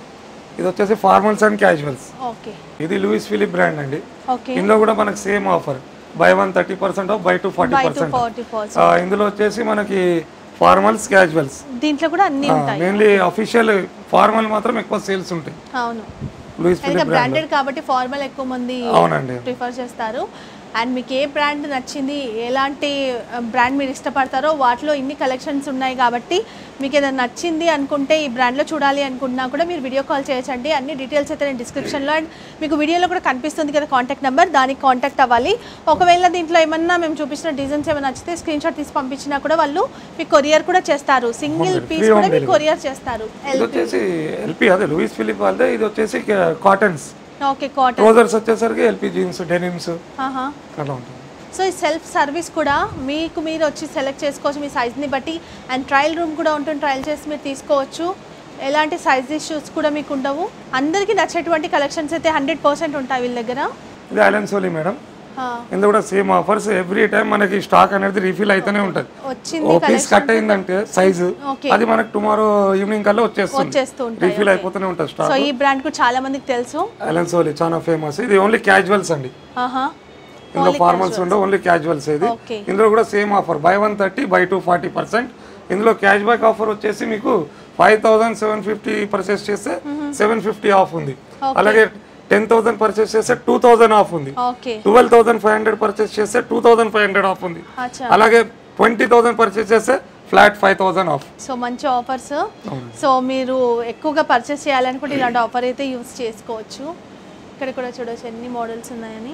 ఇది వచ్చేసి ఫార్మల్స్ అండ్ క్యాజువల్స్ ఓకే ఇది లూయిస్ ఫిలిప్ బ్రాండ్ అండి ఓకే ఇందులో కూడా మనకి same offer buy one thirty percent off buy two forty buy two percent forty percent ఇందులో వచ్చేసి మనకి ఫార్మల్స్ క్యాజువల్స్ దీంట్లో కూడా అన్ని ఉంటాయి మెయిన్లీ అఫీషియల్ ఫార్మల్ మాత్రం ఎక్కువ సేల్స్ ఉంటాయి అవును లూయిస్ ఇంకా ఫిలిప్ బ్రాండెడ్ కాబట్టి ఫార్మల్ ఎక్కువ మంది అవునండి ప్రిఫర్ చేస్తారు అండ్ మీకు ఏ బ్రాండ్ నచ్చింది ఎలాంటి బ్రాండ్ మీరు ఇష్టపడతారో వాటిలో ఇన్ని కలెక్షన్స్ ఉన్నాయి కాబట్టి మీకు ఏదైనా నచ్చింది అనుకుంటే ఈ బ్రాండ్లో చూడాలి అనుకున్నా కూడా మీరు వీడియో కాల్ చేయొచ్చండి అన్ని డీటెయిల్స్ అయితే నేను డిస్క్రిప్షన్లో అండ్ మీకు వీడియోలో కూడా కనిపిస్తుంది కదా కాంటాక్ట్ నెంబర్ దానికి కాంటాక్ట్ అవ్వాలి ఒకవేళ దీంట్లో ఏమన్నా మేము చూపించిన డిజైన్స్ ఏమైనా నచ్చితే స్క్రీన్ షాట్ తీసి పంపించినా కూడా వాళ్ళు మీకు కొరియర్ కూడా చేస్తారు సింగిల్ పీస్ కూడా మీకు కొరియర్ చేస్తారు ఇది వచ్చేసి ఎల్పి అదే లూయిస్ ఫిలిప్ వాళ్ళదే ఇది వచ్చేసి కాటన్స్ ఓకే కాటన్ ట్రోజర్స్ వచ్చేసరికి ఎల్పి జీన్స్ డెనిమ్స్ ఆహా అలా ఉంటుంది సో ఈ సెల్ఫ్ సర్వీస్ కూడా మీకు మీరు వచ్చి సెలెక్ట్ చేసుకోవచ్చు మీ సైజ్ని బట్టి అండ్ ట్రయల్ రూమ్ కూడా ఉంటుంది ట్రయల్ చేసి మీరు తీసుకోవచ్చు ఎలాంటి సైజ్ ఇష్యూస్ కూడా మీకు ఉండవు అందరికీ నచ్చేటువంటి కలెక్షన్స్ అయితే హండ్రెడ్ పర్సెంట్ ఉంటాయి వీళ్ళ దగ్గర ఇది ఐలాండ్ సోలీ మేడం ఆ, ఇందులో కూడా సేమ్ ఆఫర్స్ ఎవ్రీ టైం మనకి స్టాక్ అనేది రీఫిల్ అయితేనే ఉంటుంది వచ్చింది ఓ పీస్ కట్ అయిందంటే సైజు Okay. అది మనకు టుమారో ఈవినింగ్ కల్లా వచ్చేస్తుంది వచ్చేస్తూ ఉంటాయి రీఫిల్ అయిపోతూనే ఉంటుంది స్టాక్ సో ఈ బ్రాండ్ కూడా చాలా మందికి తెలుసు ఐలాండ్ సోలీ చాలా ఫేమస్ ఇది ఓన్లీ క్యాజువల్స్ అండి ఆహా ఇందులో ఫార్మల్స్ ఉండవు ఓన్లీ క్యాజువల్స్ ఇది ఓకే ఇందులో కూడా same offer buy one thirty buy two forty percent ఇందులో క్యాష్ బ్యాక్ ఆఫర్ వచ్చేసి మీకు five thousand seven fifty purchase చేస్తే సెవెన్ ఫిఫ్టీ ఆఫ్ ఉంది అలాగే టెన్ థౌసండ్ పర్చేస్ చేస్తే టూ థౌసండ్ ఆఫ్ ఉంది okay twelve thousand five hundred purchase చేస్తే two thousand five hundred off ఉంది అచ్చా అలాగే ట్వంటీ థౌసండ్ పర్చేస్ చేస్తే flat five thousand off so మంచి ఆఫర్స్ సో మీరు ఎక్కువగా పర్చేస్ చేయాలనుకుంటే ఇలాంటి ఆఫర్ అయితే యూస్ చేసుకోవచ్చు ఇక్కడ కూడా చూడవచ్చు ఎన్ని మోడల్స్ ఉన్నాయని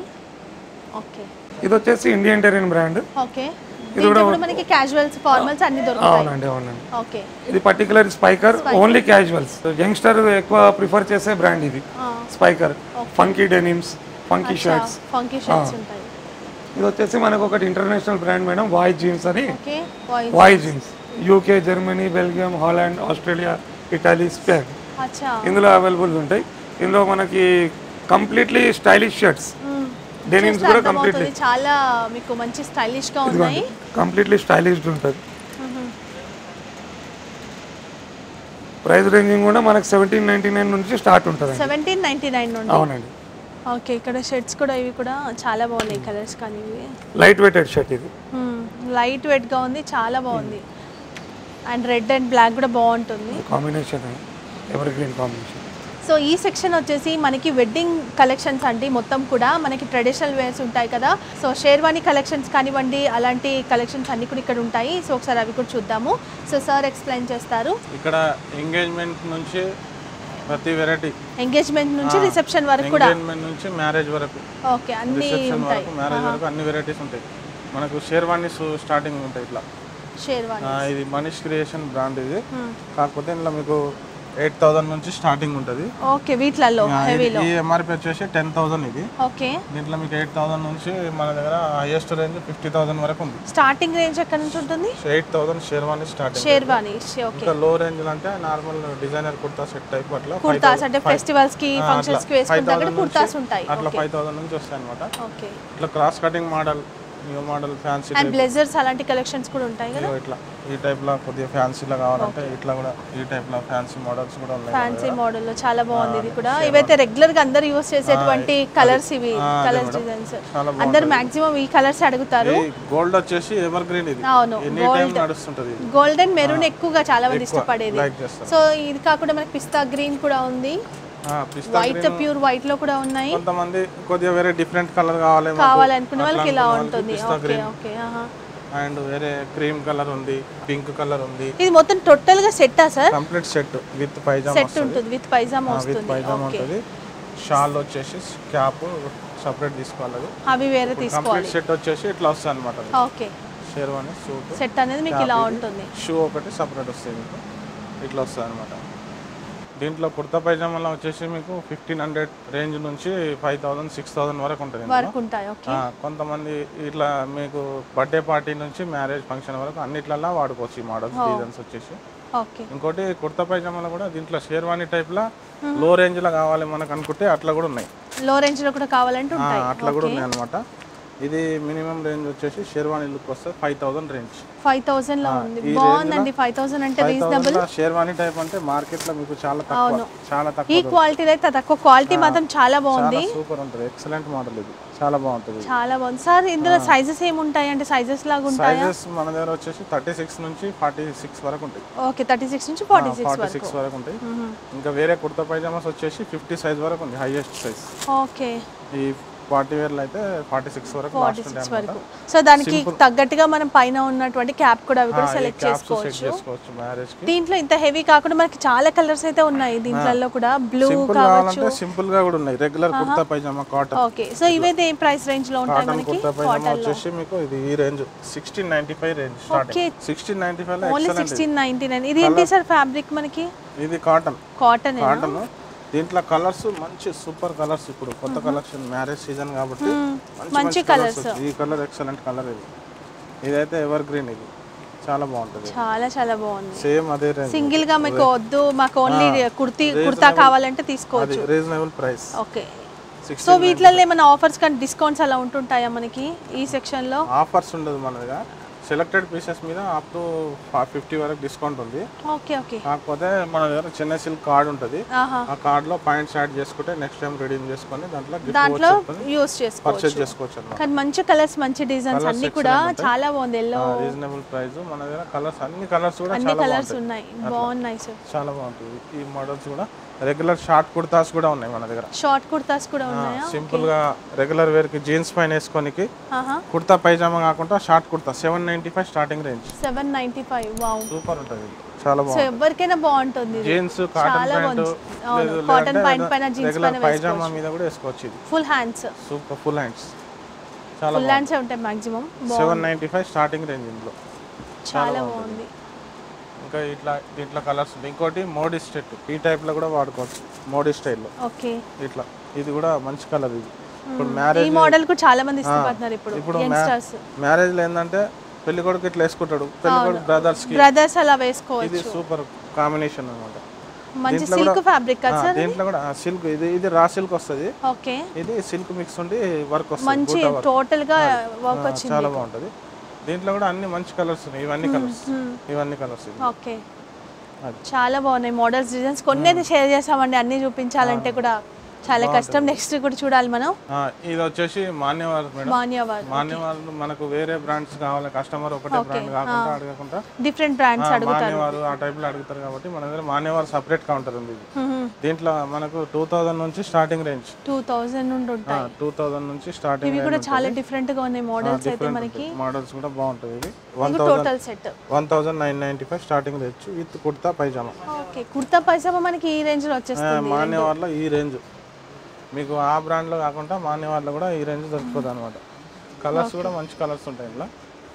ఓకే ఇది వచ్చేసి ఇండియన్ టెరియన్ బ్రాండ్ ఓకే దీంట్లో కూడా మనకి క్యాజువల్స్ ఫార్మల్స్ అన్ని దొరుకుతాయి అవునండి అవునండి ఓకే ఇది particular Spykar only casuals youngster ఎక్కువ ప్రిఫర్ చేసే బ్రాండ్ ఇది Spykar funky denims funky shirts funky shirts ఉంటాయి ఇది వచ్చేసి మనకు ఒకటి international brand madam Voi jeans అని ఓకే వాయిస్ Voi jeans UK Germany Belgium Holland Australia Italy Spain అచ్చా ఇందులో అవైలబుల్ ఉంటాయి ఇందులో మనకి కంప్లీట్లీ స్టైలిష్ షర్ట్స్ డెనిమ్స్ చూస్తే కూడా అర్థమవుతుంది కంప్లీట్లీ చాలా మీకు మంచి స్టైలిష్ గా ఉన్నాయి కంప్లీట్లీ స్టైలిష్డ్ ఉంటుంది ప్రైస్ రేంజింగ్ కూడా మనకి సెవెంటీన్ నైన్టీ నైన్ నుంచి స్టార్ట్ ఉంటుంది సెవెంటీన్ నైన్టీ నైన్ నుండి అవునండి ఓకే ఇక్కడ షర్ట్స్ కూడా ఇవి కూడా చాలా బాగున్నాయి కలర్స్ కానీ ఇవి లైట్ వెయిటెడ్ షర్ట్ ఇది లైట్ వెయిట్ గా ఉంది చాలా బాగుంది అండ్ రెడ్ అండ్ బ్లాక్ కూడా బాగుంటుంది combination evergreen combination so ఈ సెక్షన్ వచ్చేసి మనకి వెడ్డింగ్ కలెక్షన్స్ అండి మొత్తం కూడా మనకి ట్రెడిషనల్ వేర్స్ ఉంటాయి కదా సో షేర్వాణి కలెక్షన్స్ కానివ్వండి అలాంటి కలెక్షన్స్ అన్ని కూడా ఇక్కడ ఉంటాయి సో ఒకసారి అవి కూడా చూద్దాము సో సార్ ఎక్స్ప్లెయిన్ చేస్తారు ఇక్కడ ఎంగేజ్మెంట్ నుంచి ప్రతి వెరైటీ ఎంగేజ్మెంట్ నుంచి రిసెప్షన్ వరకు కూడా ఎంగేజ్మెంట్ నుంచి మ్యారేజ్ వరకు ఓకే అన్ని రిసెప్షన్ ఉంటాయి వరకు మ్యారేజ్ వరకు అన్ని వెరైటీస్ ఉంటాయి మనకు షేర్వాణీస్ స్టార్టింగ్ ఉంటాయి ఇట్లా షేర్వాణి ఆ, ఇది మనీష్ క్రియేషన్ బ్రాండ్ ఇది కాకపోతే ఇందులో మీకు ఎయిట్ థౌసండ్ నుంచి స్టార్టింగ్ ఉంటుంది ఓకే వీటిలలో ఆ, ఇది- హెవీలో ఈ ఎంఆర్పి వచ్చేసి టెన్ థౌసండ్ ఇది ఓకే దీంట్లో మీకు ఎయిట్ థౌసండ్ నుంచి మన దగ్గర హైయెస్ట్ రేంజ్ ఫిఫ్టీ థౌసండ్ వరకు ఉంది స్టార్టింగ్ రేంజ్ ఎక్కడ నుంచి ఉంటుంది eight thousand sherwani starting sherwani okay ఇంకా లో రేంజ్ అంటే normal designer kurta set type అట్లా కుర్తాస్ అంటే ఫెస్టివల్స్ కి ఫంక్షన్స్ కి వేసుకుంటే అక్కడ కుర్తాస్ ఉంటాయి అట్లా ఫైవ్ థౌసండ్ నుంచి వస్తాయి అనమాట ఓకే ఇట్లా cross cutting model new model fancy and blazers అలాంటి కలెక్షన్స్ కూడా ఉంటాయి కదా ఇట్లా ఈ టైప్ లో కొద్దిగా ఫ్యాన్సీలో కావాలంటే ఇట్లా కూడా ఈ టైప్ లో ఫ్యాన్సీ మోడల్స్ కూడా ఉన్నాయి ఫ్యాన్సీ మోడల్ లో చాలా బాగుంది ఇది కూడా ఇవైతే రెగ్యులర్ గా అందరు యూస్ చేసేటువంటి కలర్స్ ఇవి కలర్స్ డిజైన్స్ చాలా అందరు మాక్సిమం ఈ కలర్స్ అడుగుతారు ఈ గోల్డ్ వచ్చేసి ఎవర్ గ్రీన్ ఇది అవును ఎనీ టైం నడుస్తుంటది ఇది గోల్డెన్ మెరూన్ ఎక్కువగా చాలా మంది ఇష్టపడేది లైక్ చేస్తారు సో ఇది కాకుండా మనకి పిస్తా గ్రీన్ కూడా ఉంది పిస్తా వైట్ ప్యూర్ వైట్ లో కూడా ఉన్నాయి కొంతమంది కొద్దిగా వేరే డిఫరెంట్ కలర్ కావాలి మాకు. కావాలనుకునే అట్లా వాళ్ళకి ఇలా అనుకున్న వాళ్ళకి ఉంటుంది పిస్తా ఓకే గ్రీన్ ఓకే ఆహా. అండ్ వేరే క్రీమ్ కలర్ ఉంది పింక్ కలర్ ఉంది ఇది మొత్తం టోటల్ గా సెట్టా sir complete set with pyjama set ఉంటుంది విత్ పైజామా విత్ వస్తుంది పైజామా ఓకే ఉంటుంది షాల్ వచ్చేసి క్యాప్ సపరేట్ తీసుకోవాలి అది అవి వేరే తీసుకోవాలి కంప్లీట్ సెట్ వచ్చేసి ఇట్లా వస్తుంది అనమాట ఓకే షేర్వాణి సూట్ సెట్ అనేది మీకు ఇలా ఉంటుంది షూ ఒకటి సపరేట్ వస్తుంది మీకు ఇట్లా వస్తుంది అనమాట దీంట్లో కుర్తా పైజామాలో వచ్చేసి మీకు ఫిఫ్టీన్ హండ్రెడ్ రేంజ్ నుంచి ఫైవ్ థౌసండ్ సిక్స్ థౌసండ్ వరకు ఉంటుంది ఇందులో. వరకు ఉంటాయి ఓకే ఆ, కొంతమంది ఇట్లా మీకు బర్త్డే పార్టీ నుంచి మ్యారేజ్ ఫంక్షన్ వరకు అన్నిట్లలా వాడుకోవచ్చు ఈ మోడల్స్ డిజైన్స్ వచ్చేసి ఓకే ఇంకోటి కుర్తా పైజామాలో కూడా దీంట్లో షేర్వాణి టైప్లో లో రేంజ్లో కావాలి మనకు అనుకుంటే అట్లా కూడా ఉన్నాయి లో రేంజ్ లో కూడా కావాలంటే ఆ, ఉంటాయి అట్లా కూడా ఉన్నాయి అనమాట ఇది మినిమం రేంజ్ వచ్చేసి షేర్వాణి లుక్ వస్తే five thousand range five thousand లో ఉంది ఈ బాగుందండి ఫైవ్ థౌసండ్ అంటే five reasonable thousand sherwani type అంటే మార్కెట్లో మీకు చాలా తక్కువ చాలా ఈ తక్కువ క్వాలిటీ అయితే తక్కువ క్వాలిటీ మాత్రం చాలా బాగుంది చాలా సూపర్ ఉంటుంది ఎక్సలెంట్ మోడల్ ఇది చాలా బాగుంటుంది చాలా బాగుంది సార్ ఇందులో సైజెస్ ఏముంటాయి అంటే సైజెస్ లాగా ఉంటాయి సైజెస్ మన దగ్గర వచ్చేసి థర్టీ సిక్స్ నుంచి ఫార్టీ సిక్స్ వరకు ఉంటాయి ఓకే థర్టీ సిక్స్ నుంచి ఫార్టీ సిక్స్ ఫార్టీ వరకు సిక్స్ వరకు ఉంటాయి ఇంకా వేరే కుర్తా పైజామాస్ వచ్చేసి ఫిఫ్టీ సైజ్ వరకు ఉంది హైయెస్ట్ సైజ్ ఓకే ఈ పార్టీ వేర్లు అయితే ఫార్టీ సిక్స్ వరకు ఫార్టీ లాస్ట్ సిక్స్ ఉంటాయి వరకు సో దానికి తగ్గట్టుగా మనం పైన ఉన్నటువంటి క్యాప్ కూడా అవి కూడా సెలెక్ట్ క్యాప్స్ సెట్ చేసుకోవచ్చు చేసుకోవచ్చు మ్యారేజ్ కి దీంట్లో ఇంత హెవీ కాకుండా మనకి చాలా కలర్స్ అయితే ఉన్నాయి దీంట్లో కూడా బ్లూ సింపుల్ కావచ్చు కావాలంటే సింపుల్ గా కూడా ఉన్నాయి regular kurta pyjama cotton okay so ఇవైతే ఏ ప్రైస్ రేంజ్ లో ఉంటాయి కాటన్ మనకి కుర్తా పైజామా వచ్చేసి మీకు ఇది ఈ range sixteen ninety five range starting sixteen ninety five లో only excellent sixteen ninety nine ఇది ఏంటి సార్ ఫ్యాబ్రిక్ మనకి ఇది. ఇది కాటన్ కాటన్ కాటన్ దీంట్లో కలర్స్ మంచి సూపర్ కలర్స్ ఇప్పుడు కొత్త కలెక్షన్ మ్యారేజ్ సీజన్ కాబట్టి మంచి మంచి కలర్స్ ఈ కలర్ ఎక్సలెంట్ కలర్ ఇది ఇదైతే ఎవర్ గ్రీన్ ఇది చాలా బాగుంటుంది చాలా చాలా బాగుంది సేమ్ అదే రేంజ్ సింగిల్ గా మీకు వద్దు మాకు ఓన్లీ కుర్తీ కుర్తా కావాలంటే తీసుకోవచ్చు అది reasonable price okay six so వీటిలో ఏమైనా ఆఫర్స్ కానీ డిస్కౌంట్స్ అలా ఉంటుంటాయా మనకి ఈ సెక్షన్ లో ఆఫర్స్ ఉండదు మన దగ్గర సెలెక్టెడ్ పీసెస్ మీద అప్ టు ఫిఫ్టీ వరకు డిస్కౌంట్ ఉంది ఓకే ఓకే కాకపోతే మన దగ్గర చిన్న సిల్క్ కార్డ్ ఉంటుంది ఆహా ఆ కార్డ్ లో పాయింట్స్ యాడ్ చేసుకుంటే నెక్స్ట్ టైం రెడీమ్ చేసుకొని దాంట్లో గిఫ్ట్ దాంట్లో యూస్ చేసుకోవచ్చు పర్చేస్ చేసుకోవచ్చు అన్నమాట కానీ మంచి కలర్స్ మంచి డిజైన్స్ అన్ని కూడా చాలా బాగుంది ఎల్లో రీజనబుల్ ప్రైస్ మన దగ్గర కలర్స్ అన్ని కలర్స్ కూడా అన్ని చాలా కలర్స్ బాగుంటాయి ఉన్నాయి బాగున్నాయి సార్ చాలా బాగుంటుంది ఈ మోడల్స్ కూడా రెగ్యులర్ షార్ట్ కుర్తాస్ కూడా ఉన్నాయి మన దగ్గర షార్ట్ కుర్తాస్ కూడా ఉన్నాయా సింపుల్ గా రెగ్యులర్ వేర్ కి జీన్స్ పైన వేసుకోనికి ఆహా కుర్తా పైజామా కాకుండా short kurta seven ninety five starting range seven ninety five wow super ఉంటుంది చాలా సో బాగుంది ఎవరికైనా బాగుంటుంది ఇది జీన్స్ కాటన్ చాలా ప్యాంట్ బాగుంది అవును కాటన్ ప్యాంట్ పైన జీన్స్ రెగ్యులర్ పైన పైజామా మీద కూడా వేసుకోవచ్చు ఇది full hands super full hands చాలా ఫుల్ హ్యాండ్స్ ఉంటాయి maximum seven ninety five starting range ఇందులో చాలా బాగుంది ఇంకా ఇట్లా ఇట్లా కలర్స్ ఉంటాయి ఇంకోటి మోడీ స్టెట్ ఈ టైప్లో కూడా వాడుకోవచ్చు మోడీ స్టైల్లో ఓకే ఇట్లా ఇది కూడా మంచి కలర్ ఇది ఇప్పుడు ఈ మ్యారేజ్ మోడల్ కూడా చాలా మంది ఇష్టపడుతున్నారు ఇప్పుడు ఇప్పుడు యంగ్స్టర్స్ మ్యారేజ్లో ఏంటంటే పెళ్లి కొడుకు ఇట్లా వేసుకుంటాడు పెళ్లి కొడుకు బ్రదర్స్కి బ్రదర్స్ అలా వేసుకోవచ్చు ఇది సూపర్ కాంబినేషన్ అనమాట మంచి సిల్క్ ఫ్యాబ్రిక్ కదా సార్ దీంట్లో కూడా సిల్క్ ఇది ఇది రా సిల్క్ వస్తుంది ఓకే ఇది సిల్క్ మిక్స్ ఉండి వర్క్ వస్తుంది మంచి టోటల్ గా వర్క్ వచ్చింది చాలా బాగుంటది దీంట్లో కూడా అన్ని మంచి కలర్స్ ఉన్నాయి ఇవన్నీ కలర్స్ ఇవన్నీ కలర్స్ ఇది ఓకే అది. చాలా బాగున్నాయి మోడల్స్ డిజైన్స్ కొన్ని అయితే షేర్ చేసామండి అన్ని చూపించాలంటే కూడా చాలా కష్టం నెక్స్ట్ కూడా చూడాలి మనం ఆ, ఇది వచ్చేసి మాన్యవారు మేడం మాన్యవార్ మాన్యవారు మనకు వేరే బ్రాండ్స్ కావాలి కస్టమర్ ఒకటే బ్రాండ్ కాకుండా అడగకుండా డిఫరెంట్ బ్రాండ్స్ అడుగుతారు మాన్యవారు ఆ టైప్ లో అడుగుతారు కాబట్టి మన దగ్గర మాన్యవారు సపరేట్ కౌంటర్ ఉంది ఇది దీంట్లో మనకు టూ థౌజండ్ నుంచి స్టార్టింగ్ రేంజ్ టూ థౌజండ్ నుండి ఉంటాయి టూ థౌజండ్ నుంచి స్టార్టింగ్ ఇవి కూడా చాలా డిఫరెంట్ గా ఉన్నాయి మోడల్స్ అయితే మనకి మోడల్స్ కూడా బాగుంటుంది ఇది వన్ ఇది thousand total set one thousand nine ninety five starting range with kurta pyjama okay kurta pyjama మనకి ఈ రేంజ్ లో వచ్చేస్తుంది మాన్యవార్లో ఈ రేంజ్ మీకు ఆ బ్రాండ్లో కాకుండా మాన్యవార్లో కూడా ఈ రేంజ్ దొరుకుతుంది అనమాట కలర్స్ కూడా మంచి కలర్స్ ఉంటాయి ఇంట్లో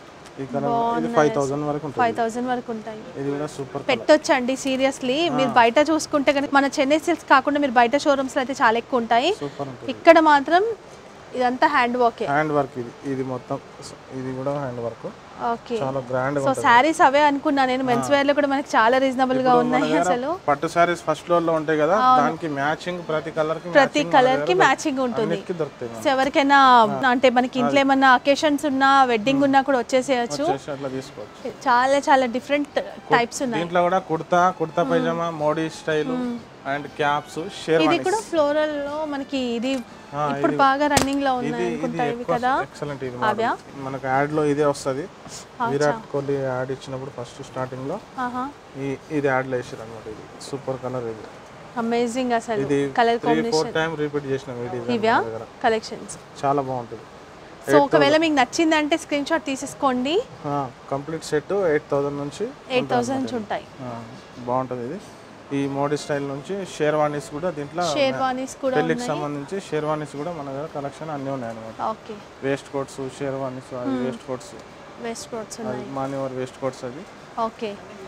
ఈ కలర్ ఇది ఫైవ్ థౌసండ్ వరకు ఉంటుంది ఫైవ్ థౌసండ్ వరకు ఉంటాయి ఇది కూడా సూపర్ పెట్టొచ్చండి సీరియస్లీ మీరు బయట చూసుకుంటే కనుక మన చెన్నై సిల్క్స్ కాకుండా మీరు బయట షోరూమ్స్ లో అయితే చాలా ఎక్కువ ఉంటాయి సూపర్ ఉంటుంది ఇక్కడ మాత్రం ఇదంతా హ్యాండ్ వర్కే హ్యాండ్ వర్క్ ఇది ఇది మొత్తం ఇది కూడా హ్యాండ్ వర్క్ ఓకే చాలా గ్రాండ్ సో శారీస్ అవే అనుకున్నా నేను మెన్స్ వేర్ లో కూడా మనకి చాలా రీజనబుల్ గా ఉన్నాయి అసలు పట్టు సారీస్ ఫస్ట్ ఫ్లోర్ లో ఉంటాయి కదా దానికి మ్యాచింగ్ ప్రతి కలర్ కి ప్రతి కలర్ కి మ్యాచింగ్ ఉంటుంది అన్నిటికీ దొరుకుతాయి సో ఎవరికైనా అంటే మనకి ఇంట్లో ఏమన్నా అకేషన్స్ ఉన్నా వెడ్డింగ్ ఉన్నా కూడా వచ్చేసేయచ్చు చేసి అట్లా తీసుకోవచ్చు చాలా చాలా డిఫరెంట్ టైప్స్ ఉన్నాయి దీంట్లో కూడా kurta kurta pyjama Modi style and caps షేర్ ఇది కూడా ఫ్లోరల్ లో మనకి ఇది ఇప్పుడు బాగా రన్నింగ్ లో ఉన్నాయి అనుకుంటా ఇవి కదా ఎక్సలెంట్ ఇది model. మనకు యాడ్ లో ఇదే వస్తది విరాట్ కోహ్లీ యాడ్ ఇచ్చినప్పుడు ఫస్ట్ స్టార్టింగ్ లో ఆహా ఈ ఇది యాడ్ లో వేసారు అనమాట ఇది సూపర్ కలర్ ఇది అమేజింగ్ అసలు ఇది colour three four time repeat చేసిన వీడియో ఇవ్యా కలెక్షన్స్ చాలా బాగుంటుంది సో ఒకవేళ మీకు నచ్చిందంటే స్క్రీన్ షాట్ తీసేసుకోండి కంప్లీట్ సెట్ ఎయిట్ థౌసండ్ నుంచి ఎయిట్ థౌసండ్ నుంచి ఉంటాయి ఆ, బాగుంటుంది ఇది ఈ మోడీ స్టైల్ నుంచి షేర్వానీస్ కూడా దీంట్లో షేర్వానీస్ కూడా పెళ్లికి సంబంధించి షేర్వానీస్ కూడా మన దగ్గర కలెక్షన్ అన్నీ ఉన్నాయి అనమాట ఓకే వేస్ట్ కోట్స్ షేర్వానీస్ అది వేస్ట్ కోట్స్ వెస్ట్ కోట్స్ ఉన్నాయి అది మాన్యువర్ వేస్ట్ కోట్స్ అది ఓకే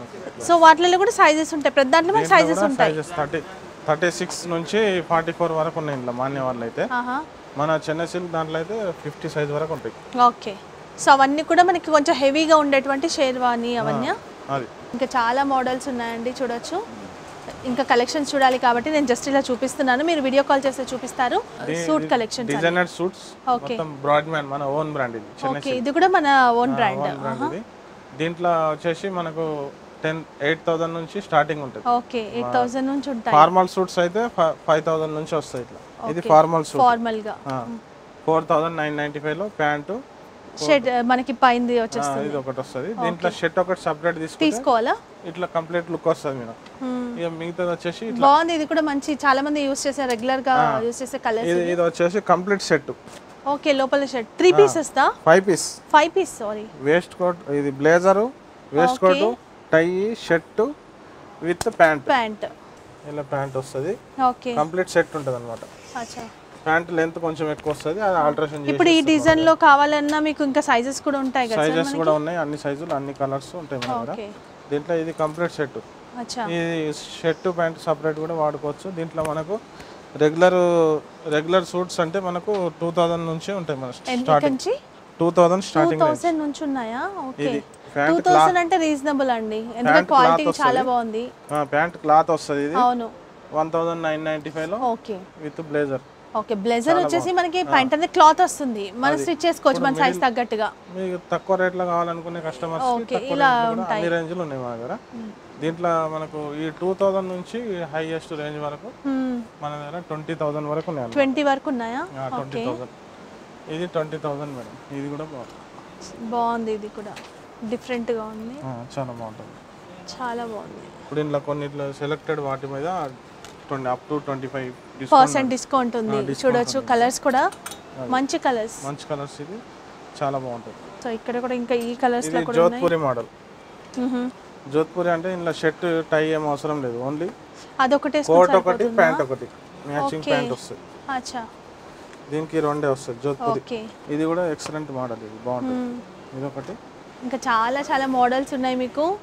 సో వాటిలో కూడా సైజెస్ ఉంటాయి ప్రతి దాంట్లో మనకి సైజెస్ ఉంటాయి సైజెస్ థర్టీ థర్టీ సిక్స్ నుంచి ఫార్టీ ఫోర్ వరకు ఉన్నాయి ఇంట్లో మాన్య వాళ్ళు అయితే ఆహా మన చెన్నై సిల్క్ దాంట్లో అయితే ఫిఫ్టీ సైజ్ వరకు ఉంటాయి ఓకే సో అవన్నీ కూడా మనకి కొంచెం హెవీగా ఉండేటువంటి షేర్వాణి అవన్నీ అది ఇంకా చాలా మోడల్స్ ఉన్నాయండి చూడొచ్చు ఇంకా కలెక్షన్స్ చూడాలి కాబట్టి నేను జస్ట్ ఇలా చూపిస్తున్నాను మీరు వీడియో కాల్ చేస్తే చూపిస్తారు సూట్ కలెక్షన్స్ డిజైనర్ సూట్స్ మొత్తం బ్రాడ్ మ్యాన్ మన ఓన్ బ్రాండ్ ఇది చెన్నై ఓకే ఇది కూడా మన ఓన్ బ్రాండ్ ఓన్ బ్రాండ్ ఇది దీంట్లో వచ్చేసి మనకు టెన్ ఎయిట్ థౌసండ్ నుంచి స్టార్టింగ్ ఉంటుంది ఓకే ఎయిట్ థౌసండ్ నుంచి ఉంటాయి ఫార్మల్ సూట్స్ అయితే ఫైవ్ థౌసండ్ నుంచి వస్తాయి ఇట్లా ఇది ఫార్మల్ సూట్ ఫార్మల్ గా four thousand nine ninety five లో ప్యాంటు షర్ట్ మనకి పైంది వచ్చేస్తుంది ఇది ఒకటి వస్తుంది దీంట్లో షర్ట్ ఒకటి సపరేట్ తీసుకుంటే తీసుకోవాలా ఇట్లా కంప్లీట్ లుక్ వస్తుంది మీరు ఇక మిగతాది వచ్చేసి ఇట్లా బాగుంది ఇది కూడా మంచి చాలా మంది యూస్ చేసే రెగ్యులర్ గా యూస్ చేసే కలర్ ఇది ఇది వచ్చేసి కంప్లీట్ సెట్ ఓకే లోపల షర్ట్ త్రీ పీసెస్ దా five piece five piece sorry waist coat ఇది blazer waist coat tie shirt with pant pant ఇలా ప్యాంట్ వస్తుంది ఓకే కంప్లీట్ సెట్ ఉంటుంది అనమాట అచ్చా ప్యాంట్ లెంత్ కొంచెం ఎక్కువ వస్తుంది అది ఆల్ట్రేషన్ చేసి ఇప్పుడు ఈ డిజైన్ లో కావాలన్నా మీకు ఇంకా సైజెస్ కూడా ఉంటాయి కదా సైజెస్ కూడా ఉన్నాయి అన్ని సైజులు అన్ని కలర్స్ ఉంటాయి మన దగ్గర ఓకే దీంట్లో ఇది కంప్లీట్ సెట్ అచ్చా ఇది షర్ట్ ప్యాంట్ సపరేట్ కూడా వాడుకోవచ్చు దీంట్లో మనకు రెగ్యులర్ రెగ్యులర్ సూట్స్ అంటే మనకు టూ థౌజండ్ నుంచి ఉంటాయి మన ఎక్కడి నుంచి two thousand two starting thousand నుంచి ఉన్నాయా ఓకే ఇది టూ ప్యాంట్ థౌసండ్ అంటే రీజనబుల్ అండి ఎందుకంటే క్వాలిటీ చాలా బాగుంది ప్యాంట్ క్లాత్ వస్తుంది ఇది అవును వన్ థౌజండ్ నైన్ నైన్టీ ఫైవ్లో okay with blazer okay blazer వచ్చేసి మనకి ప్యాంట్ అనేది క్లాత్ వస్తుంది మనం స్టిచ్ చేసుకోవచ్చు మన సైజ్ తగ్గట్టుగా మీకు తక్కువ రేట్లో కావాలనుకునే కస్టమర్స్ ఓకే ఇలా అన్ని రేంజ్లు ఉన్నాయి మా దగ్గర దీంట్లో మనకు ఈ టూ థౌజండ్ నుంచి హైయెస్ట్ రేంజ్ వరకు మన దగ్గర ట్వంటీ థౌజండ్ వరకు ఉన్నాయి ట్వంటీ వరకు ఉన్నాయా ట్వంటీ థౌజండ్ ఇది ట్వంటీ థౌజండ్ మేడం ఇది కూడా బాగుంది బాగుంది ఇది కూడా డిఫరెంట్ గా ఉంది ఆ, చాలా బాగుంటుంది చాలా బాగుంది ఇప్పుడు ఇంట్లో కొన్నిట్లో సెలెక్టెడ్ వాటి మీద twenty up to twenty five percent discount ఉంది చూడొచ్చు కలర్స్ కూడా మంచి కలర్స్ మంచి కలర్స్ ఇది చాలా బాగుంటుంది సో ఇక్కడ కూడా ఇంకా ఈ కలర్స్ లో ఇది కూడా జోధ్పూరి మోడల్ మ్హూ. జోధ్పూరి అంటే ఇందులో షర్ట్ టై ఏం అవసరం లేదు ఓన్లీ అదొకటే కోట్ ఒకటి ప్యాంట్ ఒకటి మ్యాచింగ్ ప్యాంట్ వస్తుంది అచ్చా దీనికి రెండే వస్తుంది జోధ్పూరి ఓకే ఇది కూడా ఎక్సలెంట్ మోడల్ ఇది బాగుంటుంది ఇది ఒకటి ఇంకా చాలా చాలా మోడల్స్ ఉన్నాయి మీకు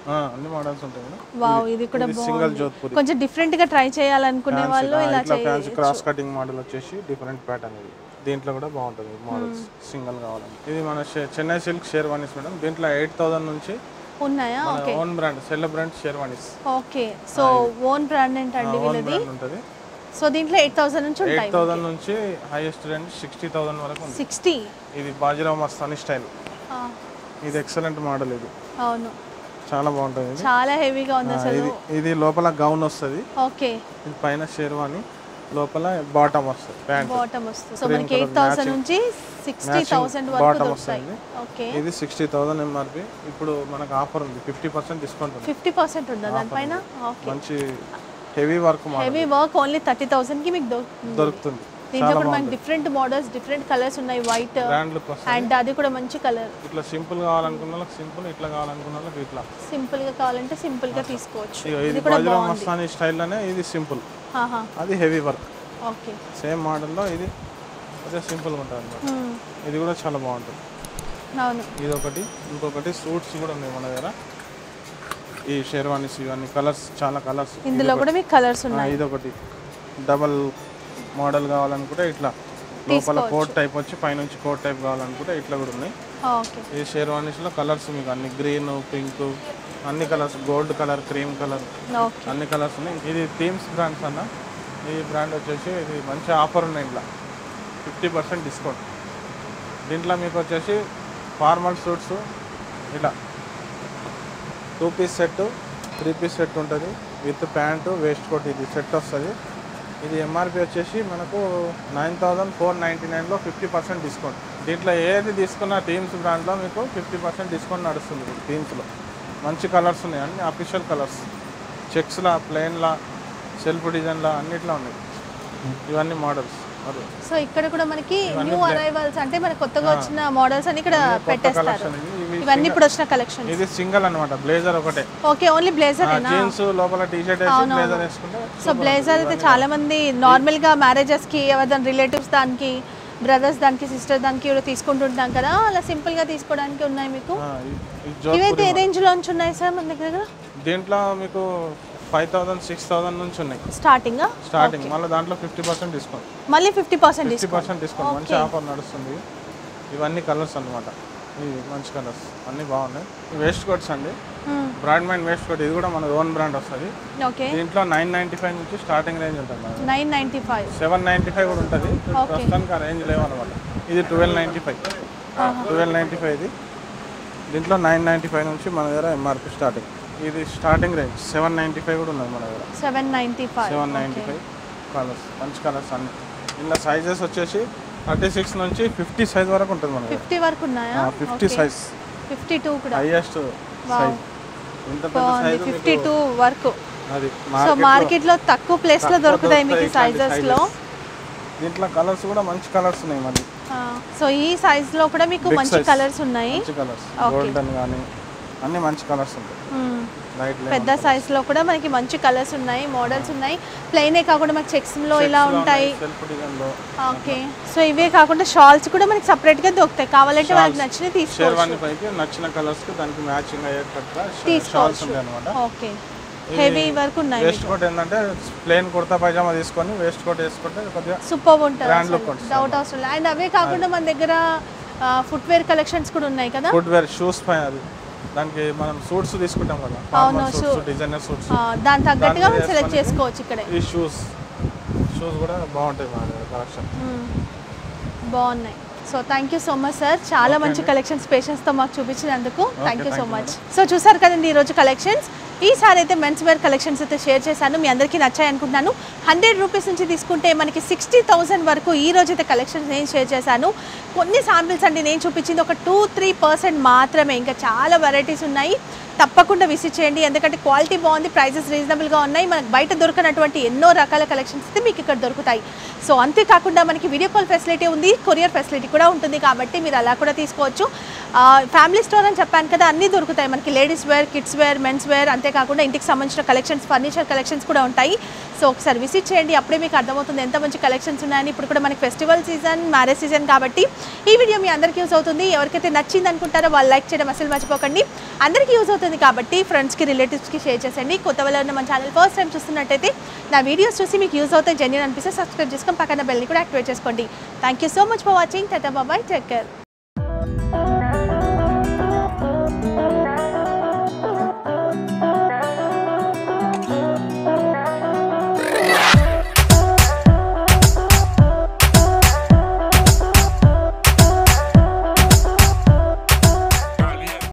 ఆ, అన్ని మోడల్స్ ఉంటాయి మేడం వావ్ ఇది కూడా సింగల్ జోధ్పూరి కొంచెం డిఫరెంట్ గా ట్రై చేయాలనుకునే వాళ్ళు ఇలా ఇట్లా ఫ్యాన్సీ క్రాస్ కటింగ్ మోడల్ వచ్చేసి డిఫరెంట్ ప్యాటర్న్ ఇది దీంట్లో కూడా బాగుంటుంది మోడల్స్ సింగిల్ కావాలంటే ఇది మన షే- చెన్నై సిల్క్ షేర్వానీస్ మేడం దీంట్లో ఎయిట్ థౌసండ్ నుంచి ఉన్నాయా మన own brand sell brand sherwanis okay so own brand ఏంటండి ఓన్ వీళ్ళది బ్రాండ్ ఉంటుంది సో దీంట్లో ఎయిట్ థౌసండ్ నుంచి ఉంటాయి ఎయిట్ థౌసండ్ నుంచి హైయెస్ట్ రేంజ్ సిక్స్టీ థౌసండ్ వరకు ఉంది సిక్స్టీ ఇది బాజీరావ్ మస్తాని స్టైల్ ఇది ఎక్సలెంట్ మోడల్ ఇది అవును చాలా బాగుంటుంది ఇది చాలా హెవీగా ఉంది ఆ, అసలు ఇది ఇది లోపల గౌన్ వస్తుంది ఓకే ఇది పైన షేర్వాణి లోపల బాటమ్ వస్తుంది ప్యాంట్ బాటమ్ వస్తుంది సో మనకి ఎయిట్ థౌసండ్ నుంచి సిక్స్టీ థౌసండ్ వరకు bottom దొరుకుతాయి వస్తుంది. ఓకే ఇది సిక్స్టీ థౌసండ్ ఎంఆర్పి ఇప్పుడు మనకు ఆఫర్ ఉంది ఫిఫ్టీ పర్సెంట్ డిస్కౌంట్ ఉంది ఫిఫ్టీ పర్సెంట్ ఉందా దానిపైన ఓకే మంచి heavy work heavy work only thirty థౌసండ్కి మీకు దొరుకుతుంది దొరుకుతుంది దీంట్లో కూడా మనకి డిఫరెంట్ మోడల్స్ డిఫరెంట్ కలర్స్ ఉన్నాయి వైట్ బ్రాండ్ లుక్ వస్తుంది అండ్ అది కూడా మంచి కలర్ ఇట్లా సింపుల్ కావాలనుకున్న వాళ్ళకి సింపుల్ ఇట్లా కావాలనుకున్న వాళ్ళకి ఇట్లా సింపుల్ గా కావాలంటే సింపుల్ గా తీసుకోవచ్చు ఇగో ఇది బాజీరావ్ మస్తాని స్టైల్లోనే ఇది సింపుల్ ఆహా అది హెవీ వర్క్ ఓకే సేమ్ మోడల్లో ఇది అదే సింపుల్గా ఉంటుంది అనమాట ఇది కూడా చాలా బాగుంటుంది అవును ఇది ఒకటి ఇంకొకటి సూట్స్ కూడా ఉన్నాయి మన దగ్గర ఈ షేర్వానీస్ ఇవన్నీ కలర్స్ చాలా కలర్స్ ఇందులో కూడా మీకు కలర్స్ ఉన్నాయి ఇది ఒకటి డబల్ మోడల్ కావాలనుకుంటే ఇట్లా లోపల కోట్ టైప్ వచ్చి పైనుంచి కోట్ టైప్ కావాలనుకుంటే ఇట్లా కూడా ఉన్నాయి ఓకే ఈ షేర్వానీస్లో కలర్స్ మీకు అన్ని గ్రీన్ పింక్ అన్ని colours gold colour cream colour okay అన్ని కలర్స్ ఉన్నాయి ఇది థీమ్స్ బ్రాండ్స్ అన్న ఈ బ్రాండ్ వచ్చేసి ఇది మంచి ఆఫర్ ఉన్నాయి ఇంట్లో ఫిఫ్టీ పర్సెంట్ డిస్కౌంట్ దీంట్లో మీకు వచ్చేసి ఫార్మల్ సూట్స్ ఇట్లా two piece set three piece set ఉంటుంది విత్ ప్యాంటు వేస్ట్ కోట్ ఇది సెట్ వస్తుంది ఇది ఎంఆర్పి వచ్చేసి మనకు నైన్ థౌజండ్ ఫోర్ నైంటీ నైన్లో ఫిఫ్టీ పర్సెంట్ డిస్కౌంట్ దీంట్లో ఏది తీసుకున్న టీమ్స్ బ్రాండ్లో మీకు ఫిఫ్టీ పర్సెంట్ డిస్కౌంట్ నడుస్తుంది ఇప్పుడు టీమ్స్లో మంచి కలర్స్ ఉన్నాయి అన్ని అఫీషియల్ కలర్స్ చెక్స్లా ప్లెయిన్లా సెల్ఫ్ డిజైన్లా అన్నిట్లో ఉన్నాయి ఇవన్నీ మోడల్స్ అది సో ఇక్కడ కూడా మనకి న్యూ అరైవల్స్ అంటే మనకి కొత్తగా వచ్చిన మోడల్స్ అని ఇక్కడ పెట్టేస్తారు collection ఇది. ఇవి ఇవన్నీ ఇప్పుడు వచ్చిన కలెక్షన్ ఇది సింగిల్ అనమాట బ్లేజర్ ఒకటే ఓకే ఓన్లీ బ్లేజర్ జీన్స్ లోపల టీ షర్ట్ వేసి బ్లేజర్ వేసుకుంటే సో బ్లేజర్ అయితే చాలా మంది నార్మల్ గా మ్యారేజెస్ కి ఎవరిదాని రిలేటివ్స్ దానికి బ్రదర్స్ దానికి సిస్టర్ దానికి కూడా తీసుకుంటుంటాం కదా అలా సింపుల్ గా తీసుకోవడానికి ఉన్నాయి మీకు ఆ, ఈ- ఈ జో- ఇవైతే ఏ రేంజ్ లో నుంచి ఉన్నాయి సార్ మన దగ్గర దీంట్లో మీకు ఫైవ్ థౌసండ్ సిక్స్ థౌసండ్ నుంచి ఉన్నాయి స్టార్టింగ్ స్టార్టింగ్ మళ్ళీ దాంట్లో ఫిఫ్టీ పర్సెంట్ డిస్కౌంట్ మళ్ళీ fifty percent fifty percent discount మంచి ఆఫర్ నడుస్తుంది ఇవన్నీ కలర్స్ అన్నమాట ఇవి మంచి కలర్స్ అన్నీ బాగున్నాయి వేస్ట్ కోట్స్ అండి బ్రాండ్ మైండ్ వేస్ట్ కోట్ ఇది కూడా మన ఓన్ బ్రాండ్ వస్తుంది ఓకే దీంట్లో నైన్ నైంటీ ఫైవ్ నుంచి స్టార్టింగ్ రేంజ్ ఉంటుంది మనకి nine ninety five seven ninety five కూడా ఉంటుంది ప్రస్తుతానికి ఆ రేంజ్ లేవన్నమాట ఇది twelve ninety five twelve ninety five ఇది దీంట్లో నైన్ నైంటీ ఫైవ్ నుంచి మన దగ్గర ఎంఆర్పి స్టార్టింగ్ ఇది starting range seven ninety five కూడా ఉన్నది మన దగ్గర seven ninety five seven ninety five colours మంచి కలర్స్ అన్ని ఇందులో సైజెస్ వచ్చేసి థర్టీ సిక్స్ నుంచి ఫిఫ్టీ సైజ్ వరకు ఉంటుంది మన ఫిఫ్టీ వరకు ఉన్నాయా ఫిఫ్టీ సైజ్ ఫిఫ్టీ టూ కూడా హైయెస్ట్ సైజ్ ఇంత పెద్ద బాగుంది సైజ్ ఫిఫ్టీ టూ వరకు అది సో మార్కెట్ మార్కెట్ లో తక్కువ ప్లేస్ లో దొరుకుతాయి మీకు సైజెస్ లో దీంట్లో కలర్స్ కూడా మంచి కలర్స్ ఉన్నాయి మళ్ళీ సో ఈ సైజ్ లో కూడా మీకు Big మంచి size. కలర్స్ ఉన్నాయి మంచి కలర్స్ గోల్డెన్ కానీ అన్ని మంచి కలర్స్ ఉంటాయి మ్మ్. లైట్ పెద్ద సైజ్ లో కూడా మనకి మంచి కలర్స్ ఉన్నాయి మోడల్స్ ఉన్నాయి ప్లెయినే కాకుండా మనకి చెక్స్ లో ఇలా ఉంటాయి సెల్ఫ్ డిజైన్ లో ఓకే సో ఇవే కాకుండా షాల్స్ కూడా మనకి సపరేట్ గా దొరుకుతాయి కావాలంటే వాళ్ళకి నచ్చినవి తీసుకోవచ్చు షేర్వాణి పైకి నచ్చిన కలర్స్ కి దానికి మ్యాచింగ్ అయ్యేటట్టుగా షాల్స్ తీసుకోవచ్చు ఉంటాయి అనమాట ఓకే హెవీ వరకు ఉన్నాయి వేస్ట్ కోట్ ఏంటంటే ప్లేన్ కుర్తా పైజామా తీసుకొని వేస్ట్ కోట్ వేసుకుంటే కొద్దిగా సూపర్ Brand ఉంటుంది look వస్తుంది. డౌట్ అవసరం లేదు అండ్ అవే కాకుండా మన దగ్గర ఫుట్వేర్ కలెక్షన్స్ కూడా ఉన్నాయి కదా ఫుట్ వేర్ షూస్ పైన అది దానికి మనం సూట్స్ తీసుకుంటాం కదా ఫార్మల్ సూట్స్ డిజైనర్ సూట్స్ ఆ, దాని తగ్గట్టుగా మీద మనం సెలెక్ట్ వేసుకొని చేసుకోవచ్చు ఇక్కడే ఈ షూస్ షూస్ కూడా బాగుంటాయి మా దగ్గర కలెక్షన్ మ్మ్. బాగున్నాయి so thank you so much sir చాలా మంచి కలెక్షన్స్ పేషెంట్స్తో మాకు చూపించినందుకు thank you so much so చూసారు కదండి ఈరోజు కలెక్షన్స్ ఈసారి అయితే మెన్స్ వేర్ కలెక్షన్స్ అయితే షేర్ చేశాను మీ అందరికీ నచ్చాయి అనుకుంటున్నాను హండ్రెడ్ రూపీస్ నుంచి తీసుకుంటే మనకి సిక్స్టీ థౌసండ్ వరకు ఈ రోజు అయితే కలెక్షన్స్ నేను షేర్ చేశాను కొన్ని శాంపిల్స్ అండి నేను చూపించింది ఒక టూ త్రీ పర్సెంట్ మాత్రమే ఇంకా చాలా వెరైటీస్ ఉన్నాయి తప్పకుండా విజిట్ చేయండి ఎందుకంటే క్వాలిటీ బాగుంది ప్రైజెస్ రీజనబుల్గా ఉన్నాయి మనకు బయట దొరకనటువంటి ఎన్నో రకాల కలెక్షన్స్ అయితే మీకు ఇక్కడ దొరుకుతాయి సో అంతేకాకుండా మనకి వీడియో కాల్ ఫెసిలిటీ ఉంది కొరియర్ ఫెసిలిటీ కూడా ఉంటుంది కాబట్టి మీరు అలా కూడా తీసుకోవచ్చు ఫ్యామిలీ స్టోర్ అని చెప్పాను కదా అన్నీ దొరుకుతాయి మనకి ladies wear kids wear men's wear అంతేకాకుండా ఇంటికి సంబంధించిన కలెక్షన్స్ ఫర్నిచర్ కలెక్షన్స్ కూడా ఉంటాయి సో సో ఒకసారి విజిట్ చేయండి అప్పుడే మీకు అర్థమవుతుంది ఎంత మంచి కలెక్షన్స్ ఉన్నాయని ఇప్పుడు కూడా మనకి ఫెస్టివల్ సీజన్ మ్యారేజ్ సీజన్ కాబట్టి ఈ వీడియో మీ అందరికీ యూస్ అవుతుంది ఎవరికైతే నచ్చింది అనుకుంటారో వాళ్ళు లైక్ చేయడం అసలు మర్చిపోకండి అందరికీ యూస్ అవుతుంది కాబట్టి ఫ్రెండ్స్కి రిలేటివ్స్కి షేర్ చేసేయండి కొత్త వాళ్ళు ఉన్న మన ఛానల్ ఫస్ట్ టైం చూస్తున్నట్టయితే నా వీడియోస్ చూసి మీకు యూస్ అవుతాయి జెన్యున్ అనిపిస్తే సబ్స్క్రైబ్ చేసుకొని పక్కన బెల్ని కూడా యాక్టివేట్ చేసుకోండి thank you so much for watching tata bye bye take care